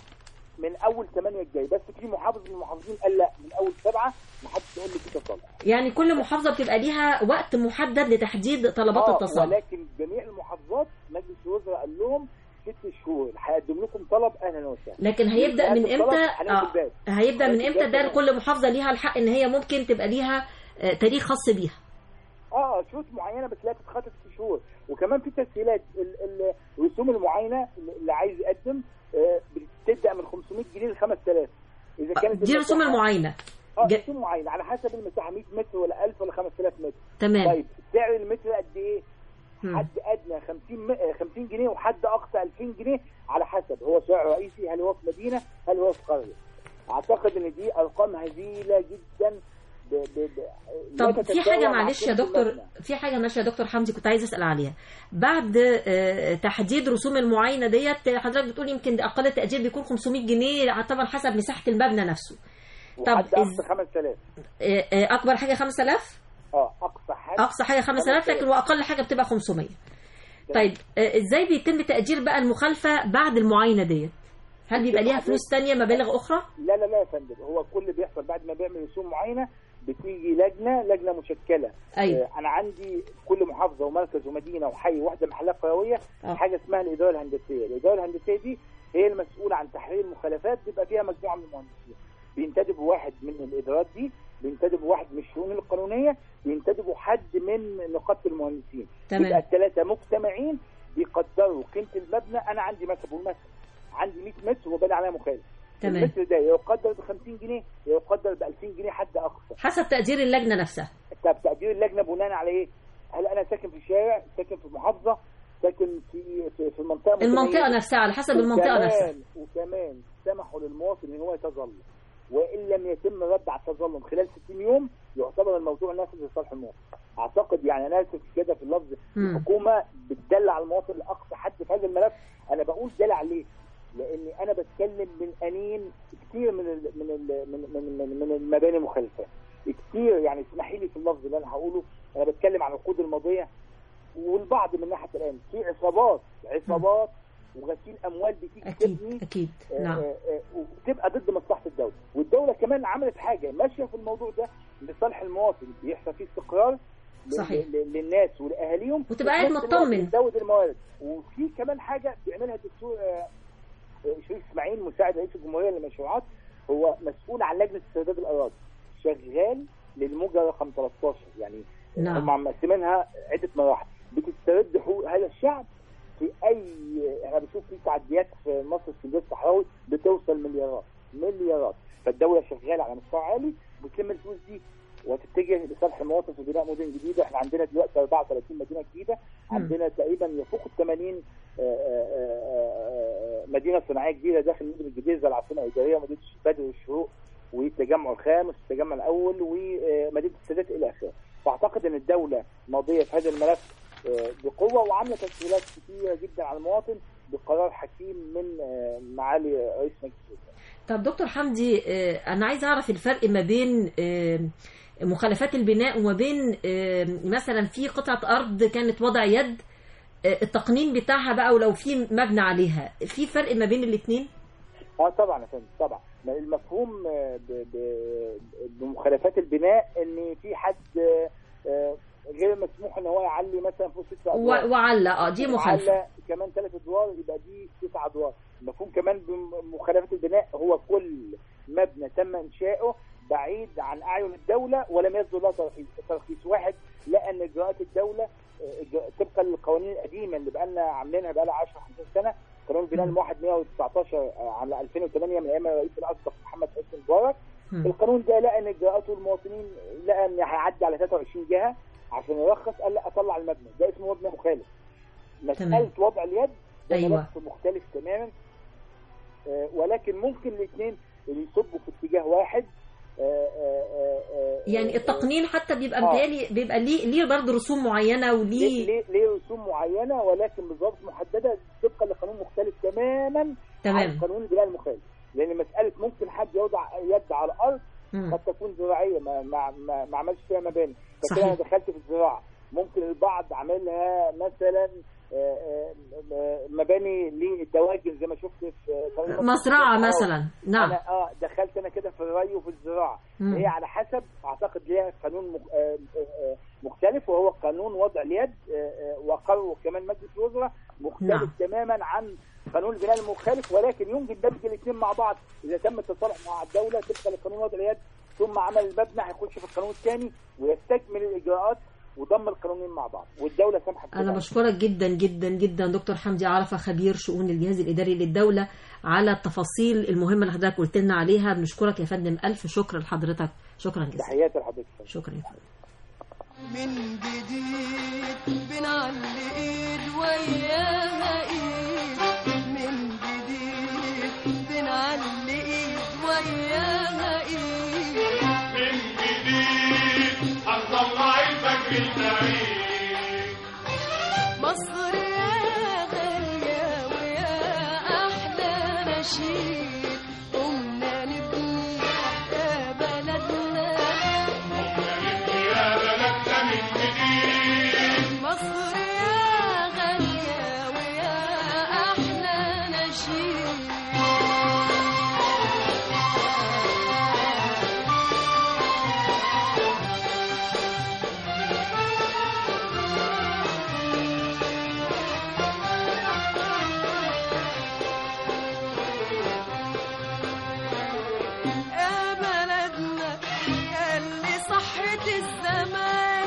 من اول 8 الجاي بس في محافظ من المحافظين قال لا من اول 7 ما حدش يقول لي في تصالح يعني كل محافظه بتبقى ليها وقت محدد لتحديد طلبات آه، التصالح ولكن جميع المحافظات مجلس الوزراء قال لهم ست شهور هيقدم لكم طلب اهلا وسهلا لكن هيبدا من هيقدم طلب، امتى هنعمل آه باب. هيبدا من هنعمل امتى باب ده كمان. لكل محافظه ليها الحق ان هي ممكن تبقى ليها آه، تاريخ خاص بيها اه شروط معينه بس لا تتخطى ست شهور وكمان في تسهيلات ال- ال- الرسوم المعاينه اللي عايز يقدم آه، بتبدا من 500 جنيه ل 5000 اذا كانت دي رسوم المساحة- المعاينه اه ج- رسوم معينه على حسب المساحه 100 متر ولا 1000 ولا 5000 متر تمام. طيب سعر المتر قد ايه؟ مم. حد ادنى 50 م... آه، 50 جنيه وحد اقصى 2000 جنيه على حسب هو سعر رئيسي هل هو في مدينه هل هو في قريه اعتقد ان دي ارقام هزيله جدا ب... ب... ب... لا طب في تتساوى حاجه مع معلش يا قيمة دكتور المبنى. في حاجه معلش يا دكتور حمدي كنت عايز اسال عليها بعد آه، تحديد رسوم المعاينه ديت حضرتك بتقول يمكن اقل التاجير بيكون 500 جنيه طبعا حسب مساحه المبنى نفسه طب وحد إز- اقصى 5000 آه، آه، اكبر حاجه 5000 اه اقصى حاجه اقصى حاجه 5000 لكن واقل حاجه بتبقى 500 طيب آه، ازاي بيتم تاجير بقى المخالفه بعد المعاينه ديت هل بيبقى ليها فلوس تانية مبالغ اخرى لا لا لا يا فندم هو كل اللي بيحصل بعد ما بيعمل رسوم معينه بتيجي لجنه لجنه مشكله أيوة. آه انا عندي كل محافظه ومركز ومدينه وحي واحده محلات قرويه آه. حاجه اسمها الاداره الهندسيه الاداره الهندسيه دي هي المسؤوله عن تحرير المخالفات بيبقى فيها مجموعه من المهندسين بينتدبوا واحد من الادارات دي بينتدبوا واحد من الشؤون القانونيه بينتدبوا حد من نقابه المهندسين تمام. يبقى الثلاثه مجتمعين بيقدروا قيمه المبنى انا عندي مثلا بقول مثلا عندي 100 متر وبني عليها مخالف تمام. المتر ده يقدر ب 50 جنيه يقدر ب 2000 جنيه حد اقصى حسب تقدير اللجنه نفسها طب تقدير اللجنه بناء على ايه؟ هل انا ساكن في شارع ساكن في محافظه ساكن في في, في منطقه المنطقه متميزة؟ نفسها على حسب المنطقه وكمان- نفسها وكمان سمحوا للمواطن ان هو يتظلم وان لم يتم الرد على التظلم خلال 60 يوم يعتبر الموضوع نافذ لصالح المواطن اعتقد يعني انا اسف كده في اللفظ مم. الحكومه بتدلع المواطن لاقصى حد في هذا الملف انا بقول دلع ليه؟ لاني انا بتكلم من انين كتير من ال من ال من من من, من المباني المخالفه كتير يعني اسمحي لي في اللفظ اللي انا هقوله انا بتكلم عن العقود الماضيه والبعض من ناحيه الان في عصابات عصابات وغسيل اموال بتيجي اكيد تبني اكيد آه، نعم آه، آه، وتبقى ضد مصلحه الدوله والدوله كمان عملت حاجه ماشيه في الموضوع ده لصالح المواطن بيحصل فيه استقرار ل- صحيح. ل- للناس ولاهاليهم وتبقى قاعد وفي نفس الوقت مطمن. بتزود الموارد وفي كمان حاجه بيعملها الدكتور آه، آه، شريف اسماعيل مساعد رئيس الجمهوريه للمشروعات هو مسؤول عن لجنه استرداد الاراضي شغال للموجه رقم 13 يعني نعم. هم مقسمينها عده مراحل بتسترد حقوق هذا الشعب في اي انا بشوف في تعديات في مصر اسكندريه الصحراوي بتوصل مليارات مليارات فالدوله شغاله على مستوى عالي بتلم الفلوس دي وتتجه لصالح المواطن في بناء مدن جديده احنا عندنا دلوقتي 34 مدينه جديده مم. عندنا تقريبا يفوق ال 80 آه، آه، آه، آه، مدينه صناعيه جديده داخل المدن الجديده زي العاصمه الاداريه ومدينه بدر والشروق والتجمع الخامس والتجمع الاول ومدينه السادات الى اخره فاعتقد ان الدوله ماضيه في هذا الملف آه، بقوه وعامله تسهيلات كثيره جدا على المواطن بقرار حكيم من آه، معالي رئيس مجلس الوزراء طب دكتور حمدي آه، انا عايزه اعرف الفرق ما بين آه، مخالفات البناء وما بين آه، مثلا في قطعه ارض كانت وضع يد آه، التقنين بتاعها بقى ولو في مبنى عليها في فرق ما بين الاثنين اه طبعا يا فندم طبعا ما المفهوم آه، ب- ب- بمخالفات البناء ان في حد آه، آه، غير مسموح ان هو يعلي مثلا فوق ست ادوار وعلى اه دي مخالفه وعلى كمان ثلاث ادوار يبقى دي تسع ادوار مفهوم كمان بمخالفات البناء هو كل مبنى تم انشاؤه بعيد عن اعين الدوله ولم يصدر له ترخيص ترخيص واحد لان اجراءات الدوله آه، إجراء- طبقا للقوانين القديمه اللي بقى لنا عاملينها بقى لها 10 15 سنه قانون البناء الموحد 119 على 2008 من ايام الرئيس الاسبق محمد حسني مبارك مم. القانون ده لقى ان اجراءاته المواطنين لقى ان هيعدي على 23 جهه عشان يرخص قال لا اطلع المبنى ده اسمه مبنى مخالف مساله تمام. وضع اليد ده أيوة. ملف مختلف تماما آه، ولكن ممكن الاثنين اللي يصبوا في اتجاه واحد آه، آه، آه، آه، يعني التقنين حتى بيبقى آه. متهيألي بيبقى ليه ليه برضه رسوم معينه ليه وليه ليه ليه رسوم معينه ولكن بضوابط محدده طبقا لقانون مختلف تماما تمام. عن قانون البناء المخالف لان مساله ممكن حد يوضع يد على الارض مم. قد تكون زراعيه ما ما ما, ما عملش فيها مباني صحيح. فكده انا دخلت في الزراعه ممكن البعض عاملها مثلا آه، آه، آه، مباني للدواجن زي ما شفت في قانون مزرعه آه. مثلا نعم انا اه دخلت انا كده في الري وفي الزراعه مم. هي على حسب اعتقد ليها قانون مخ- آه، آه، آه، مختلف وهو قانون وضع اليد آه، آه، وقرره كمان مجلس الوزراء مختلف نعم. تماما عن قانون البناء المخالف ولكن يمكن دمج الاثنين مع بعض اذا تم التصالح مع الدوله طبقا لقانون وضع اليد ثم عمل المبنى هيخش في القانون الثاني ويستكمل الاجراءات وضم القانونين مع بعض والدوله سامحه بكده. أنا بشكرك جدا جدا جدا دكتور حمدي عرفة خبير شؤون الجهاز الإداري للدولة على التفاصيل المهمة اللي حضرتك قلت لنا عليها بنشكرك يا فندم ألف شكر لحضرتك شكرا جزيلا تحياتي لحضرتك شكرا يا فندم من جديد بنعلي ايد وياها ايد من جديد بنعلي ايد وياها ايد من جديد هنطلع الفجر البعيد مصر يا غالية ويا أحلى نشيد قمنا نبني يا بلدنا يا بلدنا من جديد مصر يا غالية ويا أحلى نشيد يا بلدنا اللي صحت الزمان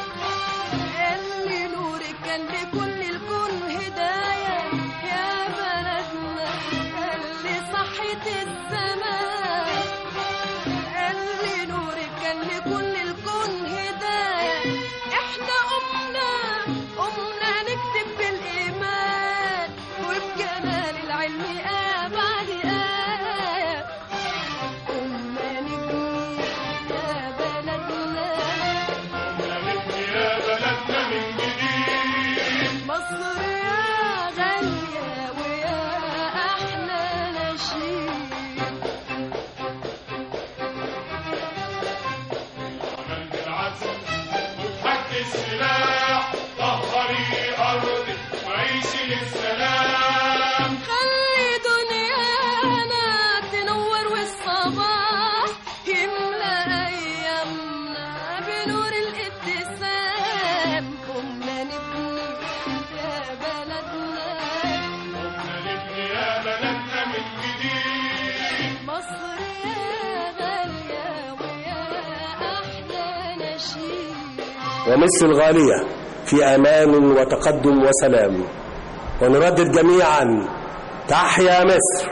اللي نورك كان لكل الكون هداية يا بلدنا اللي صحت الزمان اللي نورك كان لكل الكون هداية احنا قمنا قمنا نكتب بالإيمان وبجمال العلم آه بعد آية قمنا نبني يا بلدنا يا بلدنا من جديد مصر يا غالية ويا أحلى نشيد عمل بالعزم وبحق السلاح طهري أرضك وعيشي للسلام خلي دنيانا تنور والصباح يملى أيامنا بنور الابتسام قمنا نبني يا بلدنا نبني يا بلدنا من جديد مصر يا غالية ويا أحلى نشيد ومصر الغالية في أمان وتقدم وسلام ونردد جميعا تحيا مصر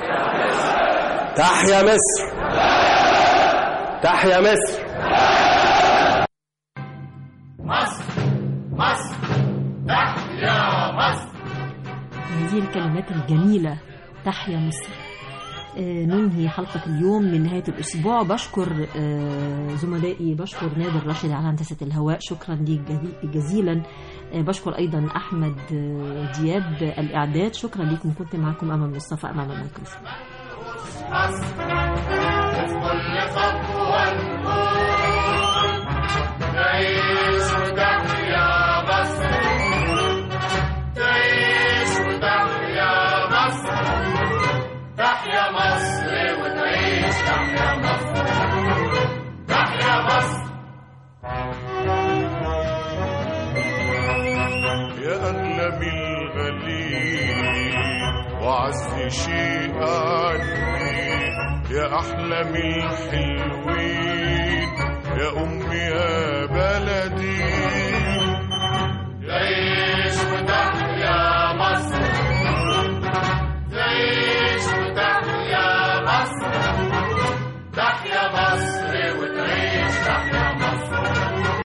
تحيا مصر تحيا مصر مصر مصر تحيا مصر هذه الكلمات الجميلة تحيا مصر آه، ننهي حلقة اليوم من نهاية الأسبوع بشكر آه، زملائي بشكر نادر راشد على هندسة الهواء شكرا ليك جزي- جزيلا آه، بشكر أيضا أحمد آه، دياب الإعداد شكرا ليكم كنت معكم أمام مصطفى أمام الميكروفون مصر وفي كل خطوة نقول تعيش وتحيا مصر تعيش وتحيا مصر تحيا مصر وتعيش تحيا مصر تحيا مصر يا أغلى من الغليل وعز شيء عني يا أحلى من الحلوين يا أمي يا بلدي